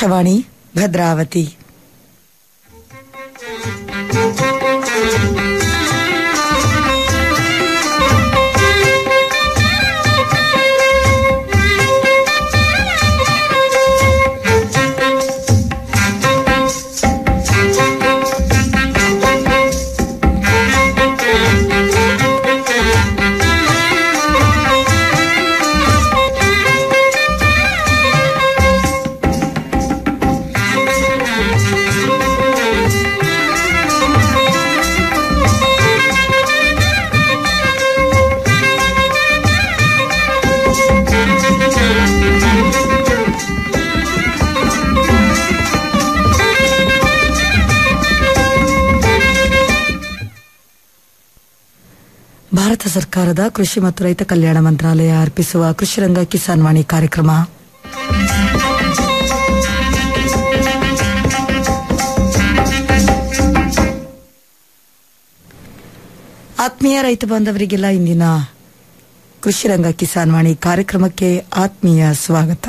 ಆಕಾಶವಾಣಿ ಭದ್ರಾವತಿ ಭಾರತ ಸರ್ಕಾರದ ಕೃಷಿ ಮತ್ತು ರೈತ ಕಲ್ಯಾಣ ಮಂತ್ರಾಲಯ ಅರ್ಪಿಸುವ ಕೃಷಿರಂಗ ಕಿಸಾನ್ ವಾಣಿ ಕಾರ್ಯಕ್ರಮ ಆತ್ಮೀಯ ರೈತ ಬಾಂಧವರಿಗೆಲ್ಲ ಇಂದಿನ ಕೃಷಿರಂಗ ಕಿಸಾನ್ ವಾಣಿ ಕಾರ್ಯಕ್ರಮಕ್ಕೆ ಆತ್ಮೀಯ ಸ್ವಾಗತ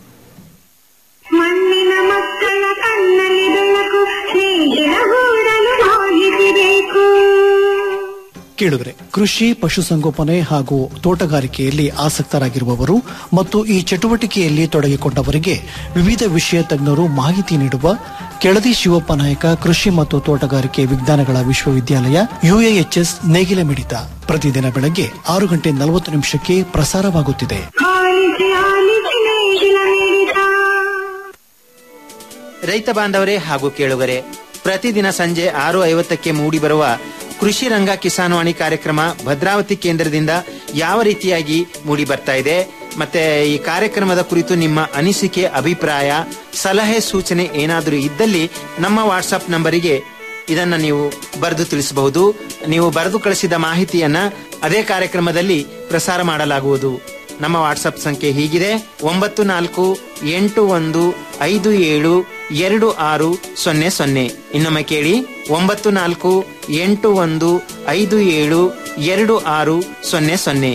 ಮಣ್ಣಿನ ಮಕ್ಕಳ ಕಣ್ಣಲ್ಲಿ ಬೆಳಕು ಸ್ನೇಹಿನ ಗೂಡಲು ಮಾಹಿತಿ ಬೇಕು ಕೇಳಿದ್ರೆ ಕೃಷಿ ಪಶುಸಂಗೋಪನೆ ಹಾಗೂ ತೋಟಗಾರಿಕೆಯಲ್ಲಿ ಆಸಕ್ತರಾಗಿರುವವರು ಮತ್ತು ಈ ಚಟುವಟಿಕೆಯಲ್ಲಿ ತೊಡಗಿಕೊಂಡವರಿಗೆ ವಿವಿಧ ವಿಷಯ ತಜ್ಞರು ಮಾಹಿತಿ ನೀಡುವ ಕೆಳದಿ ಶಿವಪ್ಪ ನಾಯಕ ಕೃಷಿ ಮತ್ತು ತೋಟಗಾರಿಕೆ ವಿಜ್ಞಾನಗಳ ವಿಶ್ವವಿದ್ಯಾಲಯ ಯುಎಎಚ್ಎಸ್ ನೇಗಿಲ ಮಿಡಿತ ಪ್ರತಿದಿನ ಬೆಳಗ್ಗೆ ಆರು ಗಂಟೆ ನಲವತ್ತು ನಿಮಿಷಕ್ಕೆ ಪ್ರಸಾರವಾಗುತ್ತಿದೆ ಆಲಿಸಿ ಆಲಿಸಿ ನೇಗಿಲ ಮಿಡಿತ ರೈತ ಬಾಂಧವರೇ ಹಾಗೂ ಕೇಳುಗರೆ ಪ್ರತಿದಿನ ಸಂಜೆ ಆರು ಐವತ್ತಕ್ಕೆ ಮೂಡಿಬರುವ ಕೃಷಿ ರಂಗ ಕಿಸಾನ್ವಾಣಿ ಕಾರ್ಯಕ್ರಮ ಭದ್ರಾವತಿ ಕೇಂದ್ರದಿಂದ ಯಾವ ರೀತಿಯಾಗಿ ಮೂಡಿ ಬರ್ತಾ ಇದೆ ಮತ್ತೆ ಈ ಕಾರ್ಯಕ್ರಮದ ಕುರಿತು ನಿಮ್ಮ ಅನಿಸಿಕೆ ಅಭಿಪ್ರಾಯ ಸಲಹೆ ಸೂಚನೆ ಏನಾದರೂ ಇದ್ದಲ್ಲಿ ನಮ್ಮ ವಾಟ್ಸಪ್ ನಂಬರಿಗೆ ಇದನ್ನ ನೀವು ಬರೆದು ತಿಳಿಸಬಹುದು ನೀವು ಬರೆದು ಕಳಿಸಿದ ಮಾಹಿತಿಯನ್ನ ಅದೇ ಕಾರ್ಯಕ್ರಮದಲ್ಲಿ ಪ್ರಸಾರ ಮಾಡಲಾಗುವುದು ನಮ್ಮ ವಾಟ್ಸಪ್ ಸಂಖ್ಯೆ ಹೀಗಿದೆ ಒಂಬತ್ತು ನಾಲ್ಕು ಎಂಟು ಒಂದು ಐದು ಏಳು ಎರಡು ಆರು ಸೊನ್ನೆ ಸೊನ್ನೆ ಇನ್ನೊಮ್ಮೆ ಕೇಳಿ ಒಂಬತ್ತು ನಾಲ್ಕು ಎಂಟು ಒಂದು ಐದು ಏಳು ಎರಡು ಆರು ಸೊನ್ನೆ ಸೊನ್ನೆ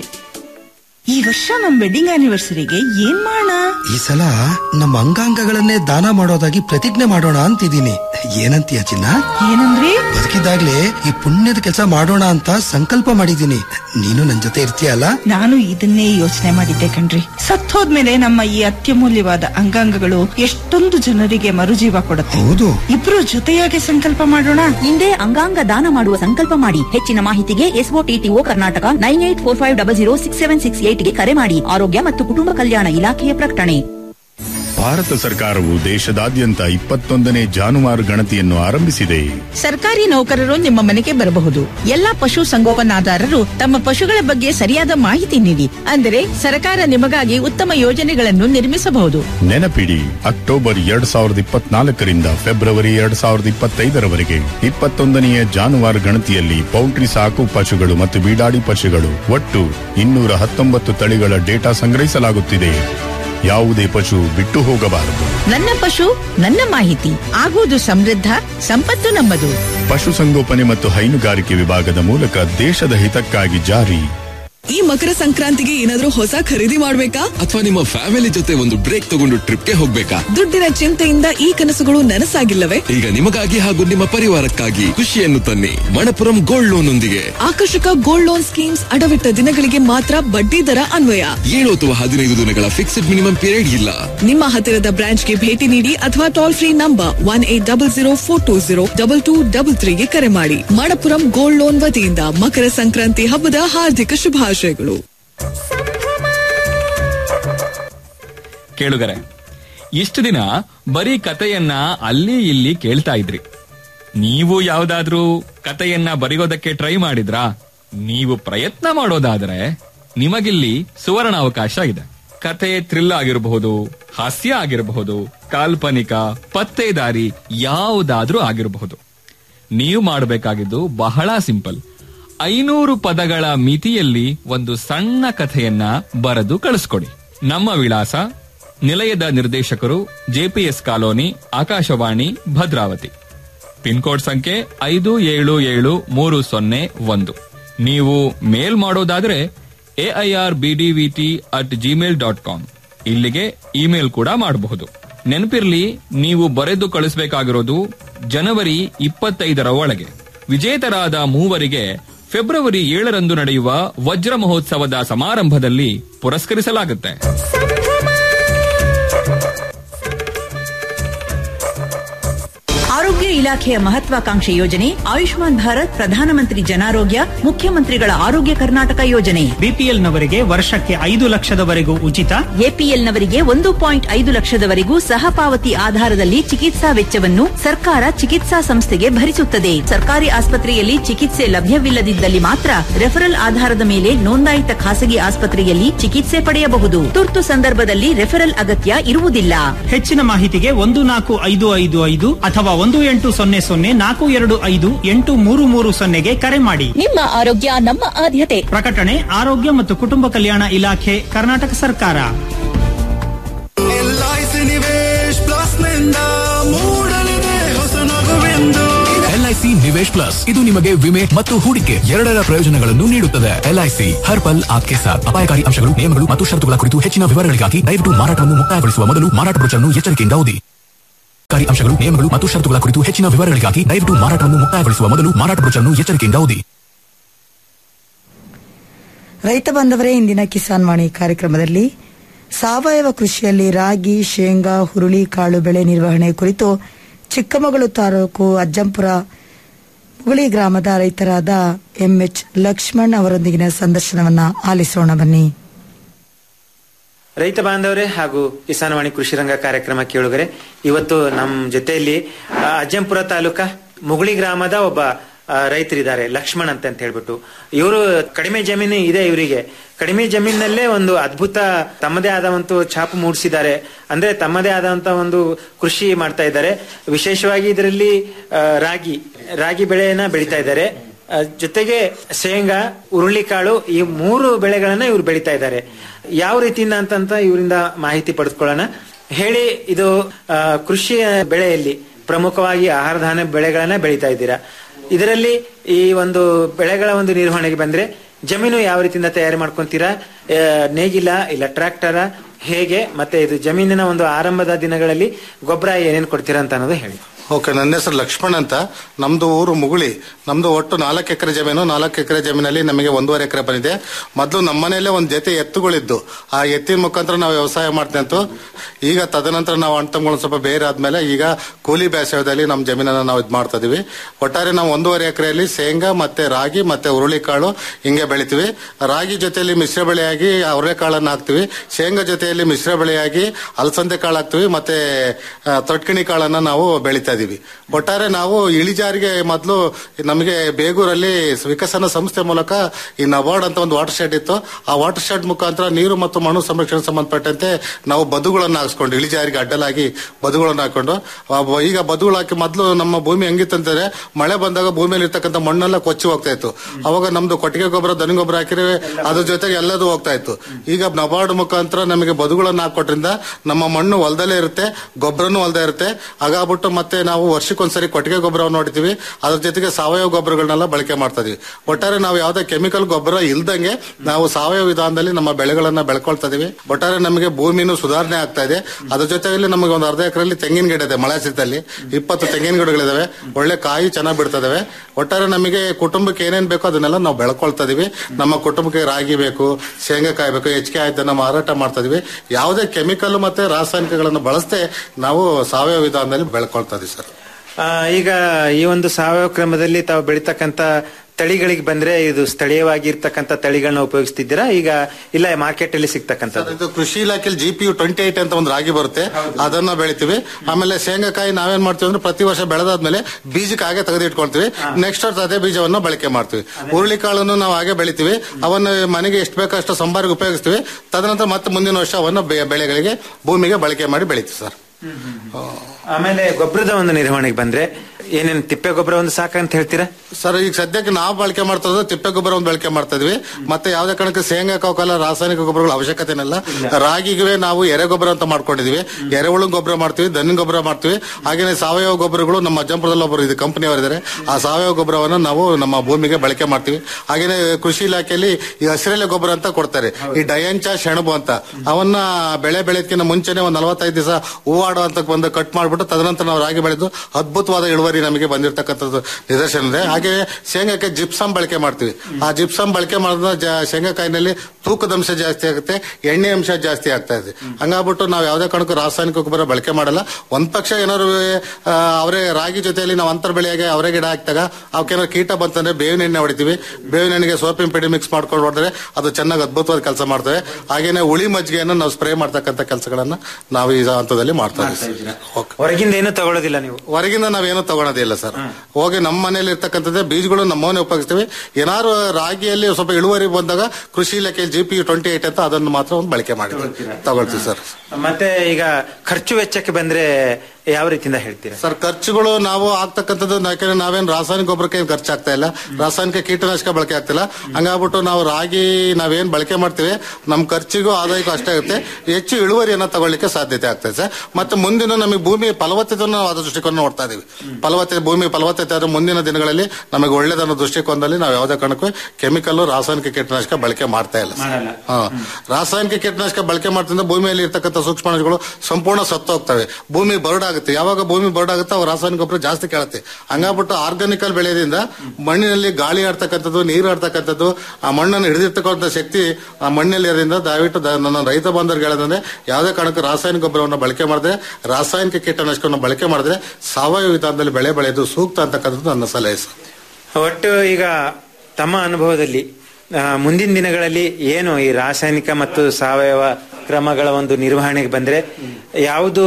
ಈ ವರ್ಷ ನಮ್ ವೆಡ್ಡಿಂಗ್ ಆನಿವರ್ಸರಿಗೆ ಏನ್ ಮಾಡೋಣ ಈ ಸಲ ನಮ್ಮ ಅಂಗಾಂಗಗಳನ್ನೇ ದಾನ ಮಾಡೋದಾಗಿ ಪ್ರತಿಜ್ಞೆ ಮಾಡೋಣ ಅಂತಿದ್ದೀನಿ ಏನಂತೀಯ ಚಿನ್ನ ಏನಂದ್ರಿ ಬದುಕಿದಾಗ್ಲೇ ಈ ಪುಣ್ಯದ ಕೆಲಸ ಮಾಡೋಣ ಅಂತ ಸಂಕಲ್ಪ ಮಾಡಿದ್ದೀನಿ ನೀನು ನನ್ ಜೊತೆ ಇರ್ತೀಯಲ್ಲ ನಾನು ಇದನ್ನೇ ಯೋಚನೆ ಮಾಡಿದ್ದೆ ಕಣ್ರಿ ಸತ್ತೋದ್ಮೇಲೆ ನಮ್ಮ ಈ ಅತ್ಯಮೂಲ್ಯವಾದ ಅಂಗಾಂಗಗಳು ಎಷ್ಟೊಂದು ಜನರಿಗೆ ಮರುಜೀವ ಕೊಡುತ್ತೆ ಹೌದು ಇಬ್ರು ಜೊತೆಯಾಗಿ ಸಂಕಲ್ಪ ಮಾಡೋಣ ಹಿಂದೆ ಅಂಗಾಂಗ ದಾನ ಮಾಡುವ ಸಂಕಲ್ಪ ಮಾಡಿ ಹೆಚ್ಚಿನ ಮಾಹಿತಿಗೆ ಎಸ್ಒಟಿಟಿಒ Karnataka nine eight four five double zero six seven six ಏಟ್ಗೆ ಕರೆ ಮಾಡಿ ಆರೋಗ್ಯ ಮತ್ತು ಕುಟುಂಬ ಕಲ್ಯಾಣ ಇಲಾಖೆಯ ಪ್ರಕಟಣೆ ಭಾರತ ಸರ್ಕಾರವು ದೇಶದಾದ್ಯಂತ ಇಪ್ಪತ್ತೊಂದನೇ ಜಾನುವಾರು ಗಣತಿಯನ್ನು ಆರಂಭಿಸಿದೆ ಸರ್ಕಾರಿ ನೌಕರರು ನಿಮ್ಮ ಮನೆಗೆ ಬರಬಹುದು ಎಲ್ಲಾ ಪಶು ಸಂಗೋಪನಾದಾರರು ತಮ್ಮ ಪಶುಗಳ ಬಗ್ಗೆ ಸರಿಯಾದ ಮಾಹಿತಿ ನೀಡಿ ಅಂದರೆ ಸರ್ಕಾರ ನಿಮಗಾಗಿ ಉತ್ತಮ ಯೋಜನೆಗಳನ್ನು ನಿರ್ಮಿಸಬಹುದು ನೆನಪಿಡಿ ಅಕ್ಟೋಬರ್ ಎರಡ್ ಸಾವಿರದ ಇಪ್ಪತ್ನಾಲ್ಕರಿಂದ ಫೆಬ್ರವರಿ ಎರಡ್ ಸಾವಿರದ ಇಪ್ಪತ್ತೈದರವರೆಗೆ ಇಪ್ಪತ್ತೊಂದನೆಯ ಜಾನುವಾರು ಗಣತಿಯಲ್ಲಿ ಪೌಲ್ಟ್ರಿ ಸಾಕು ಪಶುಗಳು ಮತ್ತು ಬೀಡಾಡಿ ಪಶುಗಳು ಒಟ್ಟು ಇನ್ನೂರ ಹತ್ತೊಂಬತ್ತು ತಳಿಗಳ ಡೇಟಾ ಸಂಗ್ರಹಿಸಲಾಗುತ್ತಿದೆ ಯಾವುದೇ ಪಶು ಬಿಟ್ಟು ಹೋಗಬಾರದು ನನ್ನ ಪಶು ನನ್ನ ಮಾಹಿತಿ ಆಗುವುದು ಸಮೃದ್ಧ ಸಂಪತ್ತು ನಮ್ಮದು ಪಶುಸಂಗೋಪನೆ ಮತ್ತು ಹೈನುಗಾರಿಕೆ ವಿಭಾಗದ ಮೂಲಕ ದೇಶದ ಹಿತಕ್ಕಾಗಿ ಜಾರಿ ಈ ಮಕರ ಸಂಕ್ರಾಂತಿಗೆ ಏನಾದ್ರೂ ಹೊಸ ಖರೀದಿ ಮಾಡ್ಬೇಕಾ ಅಥವಾ ನಿಮ್ಮ ಫ್ಯಾಮಿಲಿ ಜೊತೆ ಒಂದು ಬ್ರೇಕ್ ತಗೊಂಡು ಟ್ರಿಪ್ಗೆ ಹೋಗ್ಬೇಕಾ ದುಡ್ಡಿನ ಚಿಂತೆಯಿಂದ ಈ ಕನಸುಗಳು ನನಸಾಗಿಲ್ಲವೇ ಈಗ ನಿಮಗಾಗಿ ಹಾಗೂ ನಿಮ್ಮ ಪರಿವಾರಕ್ಕಾಗಿ ಖುಷಿಯನ್ನು ತನ್ನಿ ಮಣಪುರಂ ಗೋಲ್ಡ್ ಲೋನ್ ಒಂದಿಗೆ ಆಕರ್ಷಕ ಗೋಲ್ಡ್ ಲೋನ್ ಸ್ಕೀಮ್ಸ್ ಅಡವಿಟ್ಟ ದಿನಗಳಿಗೆ ಮಾತ್ರ ಬಡ್ಡಿ ದರ ಅನ್ವಯ ಏಳು ಅಥವಾ ಹದಿನೈದು ದಿನಗಳ ಫಿಕ್ಸ್ಡ್ ಮಿನಿಮಮ್ ಪೀರಿಯಡ್ ಇಲ್ಲ ನಿಮ್ಮ ಹತ್ತಿರದ ಬ್ರಾಂಚ್ಗೆ ಭೇಟಿ ನೀಡಿ ಅಥವಾ toll free number one eight double zero four two zero double two double ತ್ರೀಗೆ ಕರೆ ಮಾಡಿ ಮಣಪುರಂ ಗೋಲ್ಡ್ ಲೋನ್ ವತಿಯಿಂದ ಮಕರ ಸಂಕ್ರಾಂತಿ ಹಬ್ಬದ ಹಾರ್ದಿಕ ಶುಭಾಶಯಗಳು ಕೇಳುಗರೆ ಇಷ್ಟು ದಿನ ಬರೀ ಕತೆಯನ್ನ ಅಲ್ಲಿ ಇಲ್ಲಿ ಕೇಳ್ತಾ ಇದ್ರಿ ನೀವು ಯಾವ್ದಾದ್ರೂ ಕತೆಯನ್ನ ಬರೆಯೋದಕ್ಕೆ ಟ್ರೈ ಮಾಡಿದ್ರಾ ನೀವು ಪ್ರಯತ್ನ ಮಾಡೋದಾದ್ರೆ ನಿಮಗಿಲ್ಲಿ ಸುವರ್ಣ ಅವಕಾಶ ಇದೆ ಕತೆ ಥ್ರಿಲ್ ಆಗಿರಬಹುದು ಹಾಸ್ಯ ಆಗಿರಬಹುದು ಕಾಲ್ಪನಿಕ ಪತ್ತೇದಾರಿ ಯಾವುದಾದ್ರೂ ಆಗಿರಬಹುದು ನೀವು ಮಾಡಬೇಕಾಗಿದ್ದು ಬಹಳ ಸಿಂಪಲ್ ಐನೂರು ಪದಗಳ ಮಿತಿಯಲ್ಲಿ ಒಂದು ಸಣ್ಣ ಕಥೆಯನ್ನ ಬರೆದು ಕಳಿಸ್ಕೊಡಿ ನಮ್ಮ ವಿಳಾಸ ನಿಲಯದ ನಿರ್ದೇಶಕರು JPS colony Akashvani Bhadravathi pincode ಸಂಖ್ಯೆ ಐದು ಏಳು ಏಳು ಮೂರು ಸೊನ್ನೆ ಒಂದು ನೀವು ಮೇಲ್ ಮಾಡೋದಾದ್ರೆ AIR BDVT at Gmail dot com ಇಲ್ಲಿಗೆ ಇಮೇಲ್ ಕೂಡ ಮಾಡಬಹುದು ನೆನಪಿರ್ಲಿ ನೀವು ಬರೆದು ಕಳಿಸಬೇಕಾಗಿರೋದು ಜನವರಿ ಇಪ್ಪತ್ತೈದರ ಒಳಗೆ ವಿಜೇತರಾದ ಮೂವರಿಗೆ ಫೆಬ್ರವರಿ ಏಳರಂದು ನಡೆಯುವ ವಜ್ರ ಮಹೋತ್ಸವದ ಸಮಾರಂಭದಲ್ಲಿ ಪುರಸ್ಕರಿಸಲಾಗುತ್ತೆ ಆರೋಗ್ಯ ಇಲಾಖೆಯ ಮಹತ್ವಾಕಾಂಕ್ಷೆ ಯೋಜನೆ ಆಯುಷ್ಮಾನ್ ಭಾರತ್ ಪ್ರಧಾನಮಂತ್ರಿ ಜನಾರೋಗ್ಯ ಮುಖ್ಯಮಂತ್ರಿಗಳ ಆರೋಗ್ಯ ಕರ್ನಾಟಕ ಯೋಜನೆ ಬಿಪಿಎಲ್ನವರಿಗೆ ವರ್ಷಕ್ಕೆ ಐದು ಲಕ್ಷದವರೆಗೂ ಉಚಿತ ಎಪಿಎಲ್ನವರಿಗೆ ಒಂದು ಪಾಯಿಂಟ್ ಐದು ಲಕ್ಷದವರೆಗೂ ಸಹ ಪಾವತಿ ಆಧಾರದಲ್ಲಿ ಚಿಕಿತ್ಸಾ ವೆಚ್ಚವನ್ನು ಸರ್ಕಾರ ಚಿಕಿತ್ಸಾ ಸಂಸ್ಥೆಗೆ ಭರಿಸುತ್ತದೆ ಸರ್ಕಾರಿ ಆಸ್ಪತ್ರೆಯಲ್ಲಿ ಚಿಕಿತ್ಸೆ ಲಭ್ಯವಿಲ್ಲದಿದ್ದಲ್ಲಿ ಮಾತ್ರ ರೆಫರಲ್ ಆಧಾರದ ಮೇಲೆ ನೋಂದಾಯಿತ ಖಾಸಗಿ ಆಸ್ಪತ್ರೆಯಲ್ಲಿ ಚಿಕಿತ್ಸೆ ಪಡೆಯಬಹುದು ತುರ್ತು ಸಂದರ್ಭದಲ್ಲಿ ರೆಫರಲ್ ಅಗತ್ಯ ಇರುವುದಿಲ್ಲ ಹೆಚ್ಚಿನ ಮಾಹಿತಿಗೆ ಒಂದು ನಾಲ್ಕು ಐದು ಐದು ಐದು ಅಥವಾ ಒಂದು ಎಂಟು ಸೊನ್ನೆ ಸೊನ್ನೆ ನಾಲ್ಕು ಎರಡು ಐದು ಎಂಟು ಮೂರು ಮೂರು ಸೊನ್ನೆಗೆ ಕರೆ ಮಾಡಿ ನಿಮ್ಮ ಆರೋಗ್ಯ ನಮ್ಮ ಆದ್ಯತೆ ಪ್ರಕಟಣೆ ಆರೋಗ್ಯ ಮತ್ತು ಕುಟುಂಬ ಕಲ್ಯಾಣ ಇಲಾಖೆ ಕರ್ನಾಟಕ ಸರ್ಕಾರ ಎಲ್ಐಸಿ ನಿವೇಶ್ ಪ್ಲಸ್ ನಿಂದ ಮೂಡಲಿದೆ ಹೊಸ ನಗುವೆಂದು ಎಲ್ಐಸಿ ನಿವೇಶ್ ಪ್ಲಸ್ ಇದು ನಿಮಗೆ ವಿಮೆ ಮತ್ತು ಹೂಡಿಕೆ ಎರಡರ ಪ್ರಯೋಜನಗಳನ್ನು ನೀಡುತ್ತದೆ ಎಲ್ಐಸಿ ಹರ್ ಪಲ್ ಆಪ್ಕೆ ಸಾಥ್ ಅಪಾಯಕಾರಿ ಅಂಶಗಳು ನಿಯಮಗಳು ಮತ್ತು ಷರತ್ತುಗಳ ಕುರಿತು ಹೆಚ್ಚಿನ ವಿವರಗಳಿಗಾಗಿ ದಯವಿಟ್ಟು ಮಾರಾಟವನ್ನು ಮುಕ್ತಾಯಗೊಳಿಸುವ ಮೊದಲು ಮಾರಾಟ ಬ್ರೋಚರ್ನ್ನು ಎಚ್ಚರಿಕೆಯಿಂದ ಓದಿ ಅಪಾಯಕಾರಿ ಅಂಶಗಳು ನಿಯಮಗಳು ಮತ್ತು ಷರತ್ತುಗಳ ಕುರಿತು ಹೆಚ್ಚಿನ ವಿವರಗಳಿಗಾಗಿ ದಯವಿಟ್ಟು ಮಾರಾಟವನ್ನು ಮುಕ್ತಾಯಗೊಳಿಸುವ ಮೊದಲು ಮಾರಾಟ ಬ್ರೋಚರ್ನ್ನು ಎಚ್ಚರಿಕೆಯಿಂದ ಓದಿ ರೈತ ಬಾಂಧವರೇ ಇಂದಿನ ಕಿಸಾನ್ ವಾಣಿ ಕಾರ್ಯಕ್ರಮದಲ್ಲಿ ಸಾವಯವ ಕೃಷಿಯಲ್ಲಿ ರಾಗಿ ಶೇಂಗಾ ಹುರುಳಿ ಕಾಳು ಬೆಳೆ ನಿರ್ವಹಣೆ ಕುರಿತು ಚಿಕ್ಕಮಗಳೂರು ತಾಲೂಕು ಅಜ್ಜಂಪುರ ಮುಗುಳಿ ಗ್ರಾಮದ ರೈತರಾದ ಎಂಎಚ್ ಲಕ್ಷ್ಮಣ್ ಅವರೊಂದಿಗಿನ ಸಂದರ್ಶನವನ್ನ ಆಲಿಸೋಣ ಬನ್ನಿ ರೈತ ಬಾಂಧವರೇ ಹಾಗೂ ಕಿಸಾನವಾಣಿ ಕೃಷಿ ರಂಗ ಕಾರ್ಯಕ್ರಮ ಕೇಳುಗರೆ ಇವತ್ತು ನಮ್ಮ ಜೊತೆಯಲ್ಲಿ ಆ, ಅಜ್ಜಂಪುರ ತಾಲೂಕಾ ಮುಗುಳಿ ಗ್ರಾಮದ ಒಬ್ಬ ಆ, ರೈತರಿದ್ದಾರೆ ಲಕ್ಷ್ಮಣ್ ಅಂತ ಅಂತ ಹೇಳ್ಬಿಟ್ಟು ಇವರು ಕಡಿಮೆ ಜಮೀನು ಇದೆ ಇವರಿಗೆ ಕಡಿಮೆ ಜಮೀನಲ್ಲೇ ಒಂದು ಅದ್ಭುತ ತಮ್ಮದೇ ಆದ ಒಂದು ಛಾಪು ಮೂಡಿಸಿದ್ದಾರೆ ಅಂದ್ರೆ ತಮ್ಮದೇ ಆದಂತ ಒಂದು ಕೃಷಿ ಮಾಡ್ತಾ ಇದ್ದಾರೆ ವಿಶೇಷವಾಗಿ ಇದರಲ್ಲಿ ಆ, ರಾಗಿ ರಾಗಿ ಬೆಳೆಯನ್ನ ಬೆಳೀತಾ ಇದ್ದಾರೆ ಆ, ಜೊತೆಗೆ ಶೇಂಗಾ ಹುರುಳಿಕಾಳು ಈ ಮೂರು ಬೆಳೆಗಳನ್ನ ಇವ್ರು ಬೆಳೀತಾ ಇದ್ದಾರೆ ಯಾವ ರೀತಿಯಿಂದ ಅಂತಂತ ಇವರಿಂದ ಮಾಹಿತಿ ಪಡೆದುಕೊಳ್ಳೋಣ ಹೇಳಿ ಇದು ಆ, ಕೃಷಿ ಬೆಳೆಯಲ್ಲಿ ಪ್ರಮುಖವಾಗಿ ಆಹಾರ ಧಾನ್ಯ ಬೆಳೆಗಳನ್ನ ಬೆಳೀತಾ ಇದ್ದೀರಾ ಇದರಲ್ಲಿ ಈ ಒಂದು ಬೆಳೆಗಳ ಒಂದು ನಿರ್ವಹಣೆಗೆ ಬಂದ್ರೆ ಜಮೀನು ಯಾವ ರೀತಿಯಿಂದ ತಯಾರಿ ಮಾಡ್ಕೊಂತೀರಾ ಆ, ನೇಗಿಲ ಇಲ್ಲ ಟ್ರ್ಯಾಕ್ಟರ ಹೇಗೆ ಮತ್ತೆ ಇದು ಜಮೀನಿನ ಒಂದು ಆರಂಭದ ದಿನಗಳಲ್ಲಿ ಗೊಬ್ಬರ ಏನೇನು ಕೊಡ್ತೀರಾ ಅಂತ ಅನ್ನೋದು ಹೇಳಿ ಓಕೆ ನನ್ನ ಹೆಸರು ಲಕ್ಷ್ಮಣ್ ಅಂತ ನಮ್ದು ಊರು ಮುಗುಳಿ ನಮ್ದು ಒಟ್ಟು ನಾಲ್ಕು ಎಕರೆ ಜಮೀನು ನಾಲ್ಕು ಎಕರೆ ಜಮೀನಲ್ಲಿ ನಮಗೆ ಒಂದೂವರೆ ಎಕರೆ ಬಂದಿದೆ ಮೊದಲು ನಮ್ಮನೆಯಲ್ಲೇ ಒಂದು ಜೊತೆ ಎತ್ತುಗಳಿದ್ದು ಆ ಎತ್ತಿನ ಮುಖಾಂತರ ನಾವು ವ್ಯವಸಾಯ ಮಾಡ್ತಂತು ಈಗ ತದನಂತರ ನಾವು ಅಣ್ತಮ್ಗಳು ಸ್ವಲ್ಪ ಬೇರೆ ಆದ್ಮೇಲೆ ಈಗ ಕೂಲಿ ಬೇಸಾಯದಲ್ಲಿ ನಮ್ಮ ಜಮೀನನ್ನ ನಾವು ಇದು ಮಾಡ್ತಾ ಇದೀವಿ ಒಟ್ಟಾರೆ ನಾವು ಒಂದೂವರೆ ಎಕರೆಯಲ್ಲಿ ಶೇಂಗಾ ಮತ್ತೆ ರಾಗಿ ಮತ್ತೆ ಹುರುಳಿಕಾಳು ಹಿಂಗೆ ಬೆಳಿತೀವಿ ರಾಗಿ ಜೊತೆಯಲ್ಲಿ ಮಿಶ್ರ ಬೆಳೆಯಾಗಿ ಅವರೆಕಾಳನ್ನ ಹಾಕ್ತಿವಿ ಶೇಂಗಾ ಜೊತೆಯಲ್ಲಿ ಮಿಶ್ರ ಬೆಳೆಯಾಗಿ ಅಲಸಂದೆ ಕಾಳು ಹಾಕ್ತಿವಿ ಮತ್ತೆ ಆ, ತೊಟ್ಕಿಣಿ ಕಾಳನ್ನ ನಾವು ಬೆಳಿತಾ ಇದೀವಿ ಒಟ್ಟಾರೆ ನಾವು ಇಳಿಜಾರಿಗೆ ಮೊದಲು ನಮಗೆ ಬೇಗೂರಲ್ಲಿ ವಿಕಸನ ಸಂಸ್ಥೆ ಮೂಲಕ ಈ ನಬಾರ್ಡ್ ಅಂತ ಒಂದು ವಾಟರ್ ಶೆಡ್ ಇತ್ತು ಆ ವಾಟರ್ ಶೆಡ್ ಮುಖಾಂತರ ನೀರು ಮತ್ತು ಮಣ್ಣು ಸಂರಕ್ಷಣೆ ಸಂಬಂಧಪಟ್ಟಂತೆ ನಾವು ಬದುಗಳನ್ನು ಹಾಕ್ಸ್ಕೊಂಡು ಇಳಿಜಾರಿಗೆ ಅಡ್ಡಲಾಗಿ ಬದುಗಳನ್ನು ಹಾಕೊಂಡು ಆ ಬ- ಈಗ ಬದುಗಳು ಹಾಕಿ ಮೊದಲು ನಮ್ಮ ಭೂಮಿ ಹೆಂಗಿತ್ತಂದ್ರೆ ಮಳೆ ಬಂದಾಗ ಭೂಮಿಯಲ್ಲಿ ಇರ್ತಕ್ಕಂಥ ಮಣ್ಣೆಲ್ಲ ಕೊಚ್ಚಿ ಹೋಗ್ತಾ ಇತ್ತು ಅವಾಗ ನಮ್ದು ಕೊಟ್ಟಿಗೆ ಗೊಬ್ಬರ ದನಿ ಗೊಬ್ಬರ ಹಾಕಿದ್ರೆ ಅದ್ರ ಜೊತೆಗೆ ಎಲ್ಲದೂ ಹೋಗ್ತಾ ಇತ್ತು ಈಗ ನಬಾರ್ಡ್ ಮುಖಾಂತರ ನಮಗೆ ಬದುಗಳನ್ನು ಹಾಕೊಟ್ರಿಂದ ನಮ್ಮ ಮಣ್ಣು ಹೊಲದಲ್ಲೇ ಇರುತ್ತೆ ಗೊಬ್ಬರನೂ ಹೊಲದೇ ಇರುತ್ತೆ ಹಾಗಾಗ್ಬಿಟ್ಟು ಮತ್ತೆ ನಾವು ವರ್ಷಕ್ಕೊಂದ್ಸರಿ ಕೊಟ್ಟಿಗೆ ಗೊಬ್ಬರವನ್ನು ನೋಡ್ತೀವಿ ಅದ್ರ ಜೊತೆಗೆ ಸಾವಯವ ಗೊಬ್ಬರಗಳನ್ನೆಲ್ಲ ಬಳಕೆ ಮಾಡ್ತಾ ಇದೀವಿ ಒಟ್ಟಾರೆ ನಾವು ಯಾವುದೇ ಕೆಮಿಕಲ್ ಗೊಬ್ಬರ ಇಲ್ದಂಗೆ ನಾವು ಸಾವಯವ ವಿಧಾನದಲ್ಲಿ ನಮ್ಮ ಬೆಳೆಗಳನ್ನ ಬೆಳ್ಕೊಳ್ತಾ ಇದೀವಿ ಒಟ್ಟಾರೆ ನಮಗೆ ಭೂಮಿನೂ ಸುಧಾರಣೆ ಆಗ್ತಾ ಇದೆ ಅದ್ರ ಜೊತೆಯಲ್ಲಿ ನಮಗೆ ಒಂದು ಅರ್ಧ ಎಕರೆಯಲ್ಲಿ ತೆಂಗಿನ ಗಿಡ ಇದೆ ಮಳೆ ಸಿದ್ದಲ್ಲಿ ಇಪ್ಪತ್ತು ತೆಂಗಿನ ಗಿಡಗಳಿದಾವೆ ಒಳ್ಳೆ ಕಾಯಿ ಚೆನ್ನಾಗಿ ಬಿಡ್ತದವೆ ಒಟ್ಟಾರೆ ನಮಗೆ ಕುಟುಂಬಕ್ಕೆ ಏನೇನ್ ಬೇಕೋ ಅದನ್ನೆಲ್ಲ ನಾವು ಬೆಳ್ಕೊಳ್ತಾ ಇದೀವಿ ನಮ್ಮ ಕುಟುಂಬಕ್ಕೆ ರಾಗಿ ಬೇಕು ಶೇಂಗಾಕಾಯಿ ಬೇಕು ಹೆಚ್ಚಿಗೆ ಆಯ್ತನ್ನ ಮಾರಾಟ ಮಾಡ್ತಾ ಇದೀವಿ ಯಾವುದೇ ಕೆಮಿಕಲ್ ಮತ್ತೆ ರಾಸಾಯನಿಕಗಳನ್ನು ಬಳಸದೆ ನಾವು ಸಾವಯವ ವಿಧಾನದಲ್ಲಿ ಬೆಳ್ಕೊಳ್ತಾ ಇದೀವಿ ಸರ್ ಆ, ಈಗ ಈ ಒಂದು ಸಾವಯವ ಕ್ರಮದಲ್ಲಿ ತಾವು ಬೆಳೀತಕ್ಕಂತ ತಳಿಗಳಿಗೆ ಬಂದ್ರೆ ಇದು ಸ್ಥಳೀಯವಾಗಿರ್ತಕ್ಕಂಥ ತಳಿಗಳನ್ನ ಉಪಯೋಗಿಸ್ತಿದ್ದೀರಾ ಈಗ ಇಲ್ಲ ಮಾರ್ಕೆಟ್ ಅಲ್ಲಿ ಸಿಗ್ತಕ್ಕಂಥದ್ದು ಇದು ಕೃಷಿ ಇಲಾಖೆಯಲ್ಲಿ G P U twenty eight ಅಂತ ಒಂದು ರಾಗಿ ಬರುತ್ತೆ ಅದನ್ನ ಬೆಳಿತೀವಿ ಆಮೇಲೆ ಶೇಂಗಾಕಾಯಿ ನಾವೇನ್ ಮಾಡ್ತೀವಿ ಅಂದ್ರೆ ಪ್ರತಿ ವರ್ಷ ಬೆಳೆದಾದ್ಮೇಲೆ ಬೀಜಕ್ಕೆ ಹಾಗೆ ತೆಗೆದಿಟ್ಕೊಳ್ತೀವಿ ನೆಕ್ಸ್ಟ್ ವರ್ಷ ಅದೇ ಬೀಜವನ್ನು ಬಳಕೆ ಮಾಡ್ತೀವಿ ಹುರುಳಿಕಾಳನ್ನು ನಾವು ಹಾಗೆ ಬೆಳಿತೀವಿ ಅವನ್ನ ಮನೆಗೆ ಎಷ್ಟು ಬೇಕೋ ಅಷ್ಟು ಸಂಬಾರಿಗೆ ಉಪಯೋಗಿಸ್ತೀವಿ ತದನಂತರ ಮತ್ತೆ ಮುಂದಿನ ವರ್ಷ ಅವನ್ನ ಬೆ- ಬೆಳೆಗಳಿಗೆ ಭೂಮಿಗೆ ಬಳಕೆ ಮಾಡಿ ಬೆಳಿತೀವಿ ಸರ್ ಆಮೇಲೆ ಗೊಬ್ಬರದ ಒಂದು ನಿರ್ವಹಣೆಗೆ ಬಂದ್ರೆ ಏನೇನು ತಿಪ್ಪೆ ಗೊಬ್ಬರ ಒಂದು ಸಾಕಂತ ಹೇಳ್ತೀರಾ ಸರ್ ಈಗ ಸದ್ಯಕ್ಕೆ ನಾವು ಬಳಕೆ ಮಾಡ್ತಾ ಇರೋದು ತಿಪ್ಪೆ ಗೊಬ್ಬರ ಒಂದು ಬಳಕೆ ಮಾಡ್ತಾ ಇದ್ವಿ ಮತ್ತೆ ಯಾವ್ದೇ ಕಾರಣಕ್ಕೆ ಶೇಂಗಾ ಕಾವಕಲ್ಲ ರಾಸಾಯನಿಕ ಗೊಬ್ಬರಗಳ ಅವಶ್ಯಕತೆ ಇಲ್ಲ ರಾಗಿಗೆ ನಾವು ಎರೆ ಗೊಬ್ಬರ ಅಂತ ಮಾಡ್ಕೊಂಡಿದೀವಿ ಎರೆಹುಳು ಗೊಬ್ಬರ ಮಾಡ್ತೀವಿ ದನ ಗೊಬ್ಬರ ಮಾಡ್ತೀವಿ ಹಾಗೇನೆ ಸಾವಯವ ಗೊಬ್ಬರಗಳು ನಮ್ಮ ಅಜ್ಜಂಪುರದಲ್ಲಿ ಒಬ್ಬರು ಇದು ಕಂಪನಿಯವರಿದ್ದಾರೆ ಆ ಸಾವಯವ ಗೊಬ್ಬರವನ್ನು ನಾವು ನಮ್ಮ ಭೂಮಿಗೆ ಬಳಕೆ ಮಾಡ್ತೀವಿ ಹಾಗೇನೆ ಕೃಷಿ ಇಲಾಖೆಯಲ್ಲಿ ಈ ಹಸಿರೆಲೆ ಗೊಬ್ಬರ ಅಂತ ಕೊಡ್ತಾರೆ ಈ ಡಯಂಚ ಸೆಣಬು ಅಂತ ಅವನ್ನ ಬೆಳೆ ಬೆಳೆದಕ್ಕಿಂತ ಮುಂಚೆನೆ ಒಂದ್ ನಲವತ್ತೈದು ದಿವಸ ಹೂವಾಡೋ ಅಂತ ಬಂದು ಕಟ್ ಮಾಡ್ಬಿಟ್ಟು ತದನಂತರ ನಾವು ರಾಗಿ ಬೆಳೆದು ಅದ್ಭುತವಾದ ಇಳುವರಿ ನಮಗೆ ಬಂದಿರತಕ್ಕಂಥದ್ದು ನಿದರ್ಶನ ಇದೆ ಹಾಗೆ ಶೇಂಗಾಕ್ಕೆ ಜಿಪ್ಸಮ್ ಬಳಕೆ ಮಾಡ್ತೀವಿ ಆ ಜಿಪ್ಸಮ್ ಬಳಕೆ ಮಾಡಿದ ಜ- ಶೇಂಗಾಕಾಯಿನಲ್ಲಿ ತೂಕದ ಅಂಶ ಜಾಸ್ತಿ ಆಗುತ್ತೆ ಎಣ್ಣೆ ಅಂಶ ಜಾಸ್ತಿ ಆಗ್ತಾ ಇದೆ ಹಂಗಾಗ್ಬಿಟ್ಟು ನಾವು ಯಾವುದೇ ಕಾರಣಕ್ಕೂ ರಾಸಾಯನಿಕ ಗೊಬ್ಬರ ಬಳಕೆ ಮಾಡಲ್ಲ ಒಂದ್ ಪಕ್ಷ ಏನಾದ್ರು ಆ, ಅವರೇ ರಾಗಿ ಜೊತೆಯಲ್ಲಿ ನಾವು ಅಂತರ ಬೆಳೆಯಾಗಿ ಅವರೇ ಗಿಡ ಹಾಕಿದಾಗ ಅವಕ್ಕೇನಾದ್ರು ಕೀಟ ಬಂತಂದ್ರೆ ಬೇವಿನ ಎಣ್ಣೆ ಹೊಡಿತೀವಿ ಬೇವಿನ ಎಣ್ಣೆಗೆ ಸೋಪಿನ ಪೆಡಿ ಮಿಕ್ಸ್ ಮಾಡ್ಕೊಂಡು ಹೊಡೆದ್ರೆ ಅದು ಚೆನ್ನಾಗಿ ಅದ್ಭುತವಾದ ಕೆಲಸ ಮಾಡ್ತೇವೆ ಹಾಗೇನೆ ಹುಳಿ ಮಜ್ಜಿಗೆಯನ್ನು ನಾವು ಸ್ಪ್ರೇ ಮಾಡ್ತಕ್ಕಂಥ ಕೆಲಸಗಳನ್ನ ನಾವು ಈ ಹಂತದಲ್ಲಿ ಮಾಡ್ತಾ ಇದ್ದೀವಿ ಹೊರಗಿಂದ ಏನು ತಗೊಳ್ಳೋದಿಲ್ಲ ನೀವು ಹೊರಗಿಂದ ನಾವೇನು ತಗೊಳೋದಿಲ್ಲ ಸರ್ ಹೋಗಿ ನಮ್ಮ ಮನೇಲಿ ಇರ್ತಕ್ಕಂಥದ್ದೇ ಬೀಜಗಳು ನಮ್ಮವನ್ನೇ ಉಪಯೋಗಿಸ್ತೀವಿ ಏನಾದ್ರು ರಾಗಿಯಲ್ಲಿ ಸ್ವಲ್ಪ ಇಳುವರಿ ಬಂದಾಗ ಕೃಷಿ ಇಲಾಖೆ ಜಿ ಪಿ ಟ್ವೆಂಟಿ ಏಟ್ ಅಂತ ಅದನ್ನು ಮಾತ್ರ ಒಂದು ಬಳಕೆ ಮಾಡಿದ್ವಿ ತಗೊಳ್ತೀವಿ ಸರ್ ಮತ್ತೆ ಈಗ ಖರ್ಚು ವೆಚ್ಚಕ್ಕೆ ಬಂದ್ರೆ ಯಾವ ರೀತಿಯಿಂದ ಹೇಳ್ತೀರಾ ಸರ್ ಖರ್ಚುಗಳು ನಾವು ಆಗ್ತಕ್ಕಂಥದ್ದು ಯಾಕಂದ್ರೆ ನಾವೇನ್ ರಾಸಾಯನಿಕ ಗೊಬ್ಬರಕ್ಕೆ ಏನ್ ಖರ್ಚಾಗ್ತಾ ಇಲ್ಲ ರಾಸಾಯನಿಕ ಕೀಟನಾಶಕ ಬಳಕೆ ಆಗ್ತಿಲ್ಲ ಹಂಗಾಗ್ಬಿಟ್ಟು ನಾವು ರಾಗಿ ನಾವೇನ್ ಬಳಕೆ ಮಾಡ್ತೀವಿ ನಮ್ ಖರ್ಚಿಗೂ ಆದಾಯಕ್ಕೂ ಅಷ್ಟೇ ಆಗುತ್ತೆ ಹೆಚ್ಚು ಇಳುವರಿಯನ್ನ ತಗೊಳ್ಳಿಕ್ಕೆ ಸಾಧ್ಯತೆ ಆಗ್ತದೆ ಸರ್ ಮತ್ತೆ ಮುಂದಿನ ನಮಗೆ ಭೂಮಿ ಫಲವತ್ತತೆಯನ್ನು ನಾವು ಅದ್ರ ದೃಷ್ಟಿಕೋನ ನೋಡ್ತಾ ಇದೀವಿ ಫಲವತ್ತತೆ ಭೂಮಿ ಫಲವತ್ತತೆ ಆದ್ರೆ ಮುಂದಿನ ದಿನಗಳಲ್ಲಿ ನಮಗೆ ಒಳ್ಳೇದನ್ನೋ ದೃಷ್ಟಿಕೋನದಲ್ಲಿ ನಾವು ಯಾವುದೇ ಕಾರಣಕ್ಕೂ ಕೆಮಿಕಲ್ ರಾಸಾಯನಿಕ ಕೀಟನಾಶಕ ಬಳಕೆ ಮಾಡ್ತಾ ಇಲ್ಲ ಸರ್. ಹಾ. ರಾಸಾಯನಿಕ ಕೀಟನಾಶಕ ಬಳಕೆ ಮಾಡ್ತಿದ್ರೆ ಭೂಮಿಯಲ್ಲಿ ಇರ್ತಕ್ಕಂಥ ಸೂಕ್ಷ್ಮಾಣುಗಳು ಸಂಪೂರ್ಣ ಸತ್ತೋಗ್ತವೆ ಭೂಮಿ ಬರಡಾಗುತ್ತೆ ಯಾವಾಗ ಭೂಮಿ ಬರಡಾಗುತ್ತೆ ಅವು ರಾಸಾಯನಿಕ ಗೊಬ್ಬರ ಜಾಸ್ತಿ ಕೇಳುತ್ತೆ ಹಂಗಾಗ್ಬಿಟ್ಟು ಆರ್ಗಾನಿಕಲ್ ಬೆಳೆಯೋದ್ರಿಂದ ಮಣ್ಣಿನಲ್ಲಿ ಗಾಳಿ ಆಡ್ತಕ್ಕಂಥದ್ದು ನೀರು ಆಡ್ತಕ್ಕಂಥದ್ದು ಆ ಮಣ್ಣನ್ನು ಹಿಡಿದಿರ್ತಕ್ಕಂಥ ಶಕ್ತಿ ಆ ಮಣ್ಣಲ್ಲಿ ಇರೋದ್ರಿಂದ ದಯವಿಟ್ಟು ದ- ನನ್ನ ರೈತ ಬಾಂಧವರಿಗೆ ಹೇಳೋದಂದ್ರೆ ಯಾವುದೇ ಕಾರಣಕ್ಕೂ ರಾಸಾಯನಿಕ ಗೊಬ್ಬರವನ್ನು ಬಳಕೆ ಮಾಡಿದ್ರೆ ರಾಸಾಯನಿಕ ಕೀಟನಾಶಕವನ್ನು ಬಳಕೆ ಮಾಡಿದ್ರೆ ಸಾವಯವ ವಿಧಾನದಲ್ಲಿ ಬೆಳೆ ಬೆಳೆಯೋದು ಸೂಕ್ತ ಅಂತಕ್ಕಂಥದ್ದು ನನ್ನ ಸಲಹೆ ಸರ್ ಒಟ್ಟು ಈಗ ತಮ್ಮ ಅನುಭವದಲ್ಲಿ ಆ, ಮುಂದಿನ ದಿನಗಳಲ್ಲಿ ಏನು ಈ ರಾಸಾಯನಿಕ ಮತ್ತು ಸಾವಯವ ಕ್ರಮಗಳ ಒಂದು ನಿರ್ವಹಣೆಗೆ ಬಂದ್ರೆ ಯಾವುದು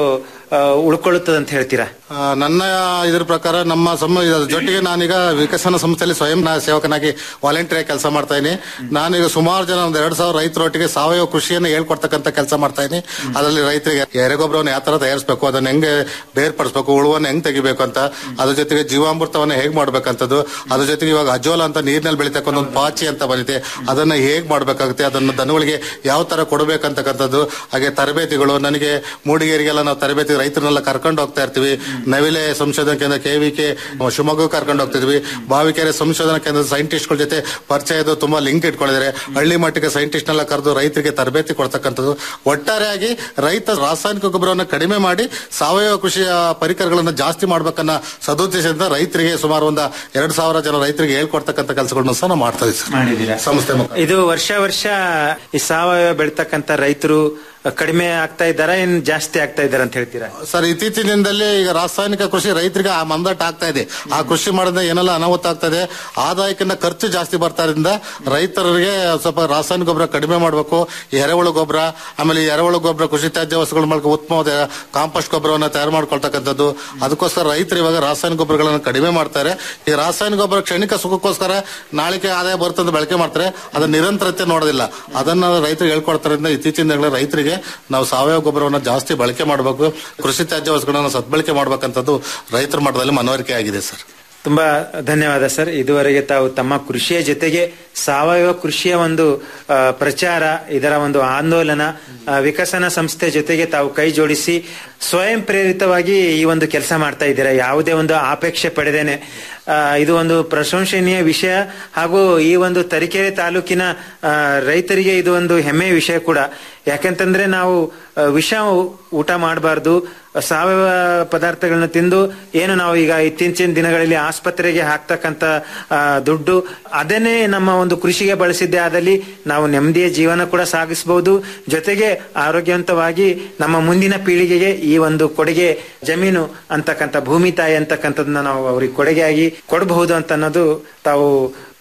ಆ, ಉಳ್ಕೊಳ್ಳುತ್ತದೆ ಅಂತ ಹೇಳ್ತೀರಾ ಆ, ನನ್ನ ಇದ್ರ ಪ್ರಕಾರ ನಮ್ಮ ಸಮ ಇದ್ರ ಜೊತೆಗೆ ನಾನೀಗ ವಿಕಸನ ಸಂಸ್ಥೆಯಲ್ಲಿ ಸ್ವಯಂ ನಾ- ಸೇವಕನಾಗಿ ವಾಲಂಟಿಯರ್ ಆಗಿ ಕೆಲಸ ಮಾಡ್ತಾ ಇದ್ದೀನಿ ನಾನೀಗ ಸುಮಾರು ಜನ ಒಂದು ಎರಡ್ ಸಾವಿರ ರೈತರೊಟ್ಟಿಗೆ ಸಾವಯವ ಕೃಷಿಯನ್ನು ಹೇಳ್ಕೊಡ್ತಕ್ಕಂಥ ಕೆಲಸ ಮಾಡ್ತಾ ಇದ್ದೀನಿ ಅದರಲ್ಲಿ ರೈತರಿಗೆ ಎರೆಗೊಬ್ಬರವನ್ನು ಯಾವ ತರ ತಯಾರಿಸಬೇಕು ಅದನ್ನ ಹೆಂಗೆ ಬೇರ್ಪಡಿಸಬೇಕು ಉಳುವನ್ನ ಹೆಂಗ್ ತೆಗಿಬೇಕು ಅಂತ ಅದ್ರ ಜೊತೆಗೆ ಜೀವಾಮೃತವನ್ನ ಹೇಗ್ ಮಾಡ್ಬೇಕಂತದ್ದು ಅದ್ರ ಜೊತೆಗೆ ಇವಾಗ ಅಜೋಲ ಅಂತ ನೀರಿನಲ್ಲಿ ಬೆಳಿತಕ್ಕಂಥ ಒಂದು ಪಾಚಿ ಅಂತ ಬಂದಿದೆ ಅದನ್ನ ಹೇಗ್ ಮಾಡ್ಬೇಕಾಗುತ್ತೆ ಅದನ್ನ ದನಗಳಿಗೆ ಯಾವ ತರ ಕೊಡಬೇಕಂತಕ್ಕಂಥದ್ದು ಹಾಗೆ ತರಬೇತಿಗಳು ನನಗೆ ಮೂಡಿಗೇರಿಗೆಲ್ಲ ನಾವು ತರಬೇತಿ ರೈತರನ್ನೆಲ್ಲ ಕರ್ಕೊಂಡು ಹೋಗ್ತಾ ಇರ್ತೀವಿ ನವಿಲೆ ಸಂಶೋಧನಾ ಕೇಂದ್ರ ಕೆವಿಕೆ ಶಿವಮೊಗ್ಗ ಕರ್ಕೊಂಡು ಹೋಗ್ತಿದ್ವಿ ಬಾವಿಕೆರೆ ಸಂಶೋಧನಾ ಕೇಂದ್ರದ ಸೈಂಟಿಸ್ಟ್ಗಳ ಜೊತೆ ಪರಿಚಯದ ತುಂಬಾ ಲಿಂಕ್ ಇಟ್ಕೊಂಡಿದ್ದಾರೆ ಹಳ್ಳಿ ಮಟ್ಟಕ್ಕೆ ಸೈಂಟಿಸ್ಟ್ನೆಲ್ಲ ಕರೆದು ರೈತರಿಗೆ ತರಬೇತಿ ಕೊಡ್ತಕ್ಕಂಥದ್ದು ಒಟ್ಟಾರೆಯಾಗಿ ರೈತ ರಾಸಾಯನಿಕ ಗೊಬ್ಬರವನ್ನು ಕಡಿಮೆ ಮಾಡಿ ಸಾವಯವ ಕೃಷಿಯ ಪರಿಕರಗಳನ್ನು ಜಾಸ್ತಿ ಮಾಡ್ಬೇಕನ್ನ ಸದುದ್ದೇಶದಿಂದ ರೈತರಿಗೆ ಸುಮಾರು ಒಂದು ಎರಡ್ ಸಾವಿರ ಜನ ರೈತರಿಗೆ ಹೇಳ್ಕೊಡ್ತಕ್ಕಂಥ ಕೆಲಸಗಳನ್ನು ಸಹ ನಾವು ಮಾಡ್ತಾ ಇದ್ದೀವಿ ಸರ್. ಮಾಡಿದ್ದೀರಾ ಸಂಸ್ಥೆ ಮುಖಾಂತರ. ಇದು ವರ್ಷ ವರ್ಷ ಈ ಸಾವಯವ ಬೆಳ್ತಕ್ಕಂತ ರೈತರು ಕಡಿಮೆ ಆಗ್ತಾ ಇದ್ದಾರಾ ಏನ್ ಜಾಸ್ತಿ ಆಗ್ತಾ ಇದಾರ ಅಂತ ಹೇಳ್ತೀರಾ ಸರ್ ಇತ್ತೀಚಿನ ದಿನದಲ್ಲಿ ಈಗ ರಾಸಾಯನಿಕ ಕೃಷಿ ರೈತರಿಗೆ ಆ ಮಂದಟ್ ಆಗ್ತಾ ಇದೆ ಆ ಕೃಷಿ ಮಾಡೋದ್ರಿಂದ ಏನೆಲ್ಲ ಅನಾಹುತ ಆಗ್ತಾ ಇದೆ ಆದಾಯಕ್ಕಿಂತ ಖರ್ಚು ಜಾಸ್ತಿ ಬರ್ತಾ ಇರೋದ್ರಿಂದ ರೈತರಿಗೆ ಸ್ವಲ್ಪ ರಾಸಾಯನಿಕ ಗೊಬ್ಬರ ಕಡಿಮೆ ಮಾಡಬೇಕು ಎರೆಹುಳು ಗೊಬ್ಬರ ಆಮೇಲೆ ಈ ಎರೆಹುಳು ಗೊಬ್ಬರ ಕೃಷಿ ತ್ಯಾಜ್ಯ ವಸ್ತುಗಳ ಮೂಲಕ ಉತ್ತಮವಾದ ಕಾಂಪೋಸ್ಟ್ ಗೊಬ್ಬರವನ್ನು ತಯಾರು ಮಾಡ್ಕೊಳ್ತಕ್ಕಂಥದ್ದು ಅದಕ್ಕೋಸ್ಕರ ರೈತರು ಇವಾಗ ರಾಸಾಯನಿಕ ಗೊಬ್ಬರಗಳನ್ನು ಕಡಿಮೆ ಮಾಡ್ತಾರೆ ಈ ರಾಸಾಯನಿಕ ಗೊಬ್ಬರ ಕ್ಷಣಿಕ ಸುಖಕ್ಕೋಸ್ಕರ ನಾಳಿಕೆ ಆದಾಯ ಬರ್ತಂತ ಬಳಕೆ ಮಾಡ್ತಾರೆ ಅದನ್ನ ನಿರಂತರತೆ ನೋಡೋದಿಲ್ಲ ಅದನ್ನ ರೈತರಿಗೆ ಹೇಳ್ಕೊಡ್ತಾರಿಂದ ಇತ್ತೀಚಿನ ದಿನಗಳಲ್ಲಿ ರೈತರಿಗೆ ನಾವು ಸಾವಯವ ಗೊಬ್ಬರವನ್ನು ಜಾಸ್ತಿ ಬಳಕೆ ಮಾಡಬೇಕು ಕೃಷಿ ತ್ಯಾಜ್ಯ ವಸ್ತುಗಳನ್ನು ಸದ್ಬಳಕೆ ಮಾಡ್ಬೇಕಂತದ್ದು ರೈತರ ಮಟ್ಟದಲ್ಲಿ ಮನವರಿಕೆ ಆಗಿದೆ ಸರ್ ತುಂಬಾ ಧನ್ಯವಾದ ಸರ್ ಇದುವರೆಗೆ ತಾವು ತಮ್ಮ ಕೃಷಿಯ ಜೊತೆಗೆ ಸಾವಯವ ಕೃಷಿಯ ಒಂದು ಆ, ಪ್ರಚಾರ ಇದರ ಒಂದು ಆಂದೋಲನ ಆ, ವಿಕಸನ ಸಂಸ್ಥೆ ಜೊತೆಗೆ ತಾವು ಕೈ ಜೋಡಿಸಿ ಸ್ವಯಂ ಪ್ರೇರಿತವಾಗಿ ಈ ಒಂದು ಕೆಲಸ ಮಾಡ್ತಾ ಇದ್ದೀರಾ ಯಾವುದೇ ಒಂದು ಆಪೇಕ್ಷೆ ಪಡೆದೇನೆ ಆ, ಇದು ಒಂದು ಪ್ರಶಂಸನೀಯ ವಿಷಯ ಹಾಗೂ ಈ ಒಂದು ತರೀಕೆರೆ ತಾಲೂಕಿನ ಆ, ರೈತರಿಗೆ ಇದು ಒಂದು ಹೆಮ್ಮೆಯ ವಿಷಯ ಕೂಡ ಯಾಕಂತಂದ್ರೆ ನಾವು ಆ, ವಿಷ ಊಟ ಮಾಡಬಾರ್ದು ಸಾವಯವ ಪದಾರ್ಥಗಳನ್ನ ತಿಂದು ಏನು ನಾವು ಈಗ ಇತ್ತೀಚಿನ ದಿನಗಳಲ್ಲಿ ಆಸ್ಪತ್ರೆಗೆ ಹಾಕ್ತಕ್ಕಂತ ಆ, ದುಡ್ಡು ಅದನ್ನೇ ನಮ್ಮ ಒಂದು ಕೃಷಿಗೆ ಬಳಸಿದ್ದೆ ಆದಲ್ಲಿ ನಾವು ನೆಮ್ಮದಿಯ ಜೀವನ ಕೂಡ ಸಾಗಿಸಬಹುದು ಜೊತೆಗೆ ಆರೋಗ್ಯವಂತವಾಗಿ ನಮ್ಮ ಮುಂದಿನ ಪೀಳಿಗೆಗೆ ಈ ಒಂದು ಕೊಡುಗೆ ಜಮೀನು ಅಂತಕ್ಕಂಥ ಭೂಮಿ ತಾಯಿ ಅಂತಕ್ಕಂಥದ್ದನ್ನ ನಾವು ಅವ್ರಿಗೆ ಕೊಡುಗೆಯಾಗಿ ಕೊಡಬಹುದು ಅಂತ ಅನ್ನೋದು ತಾವು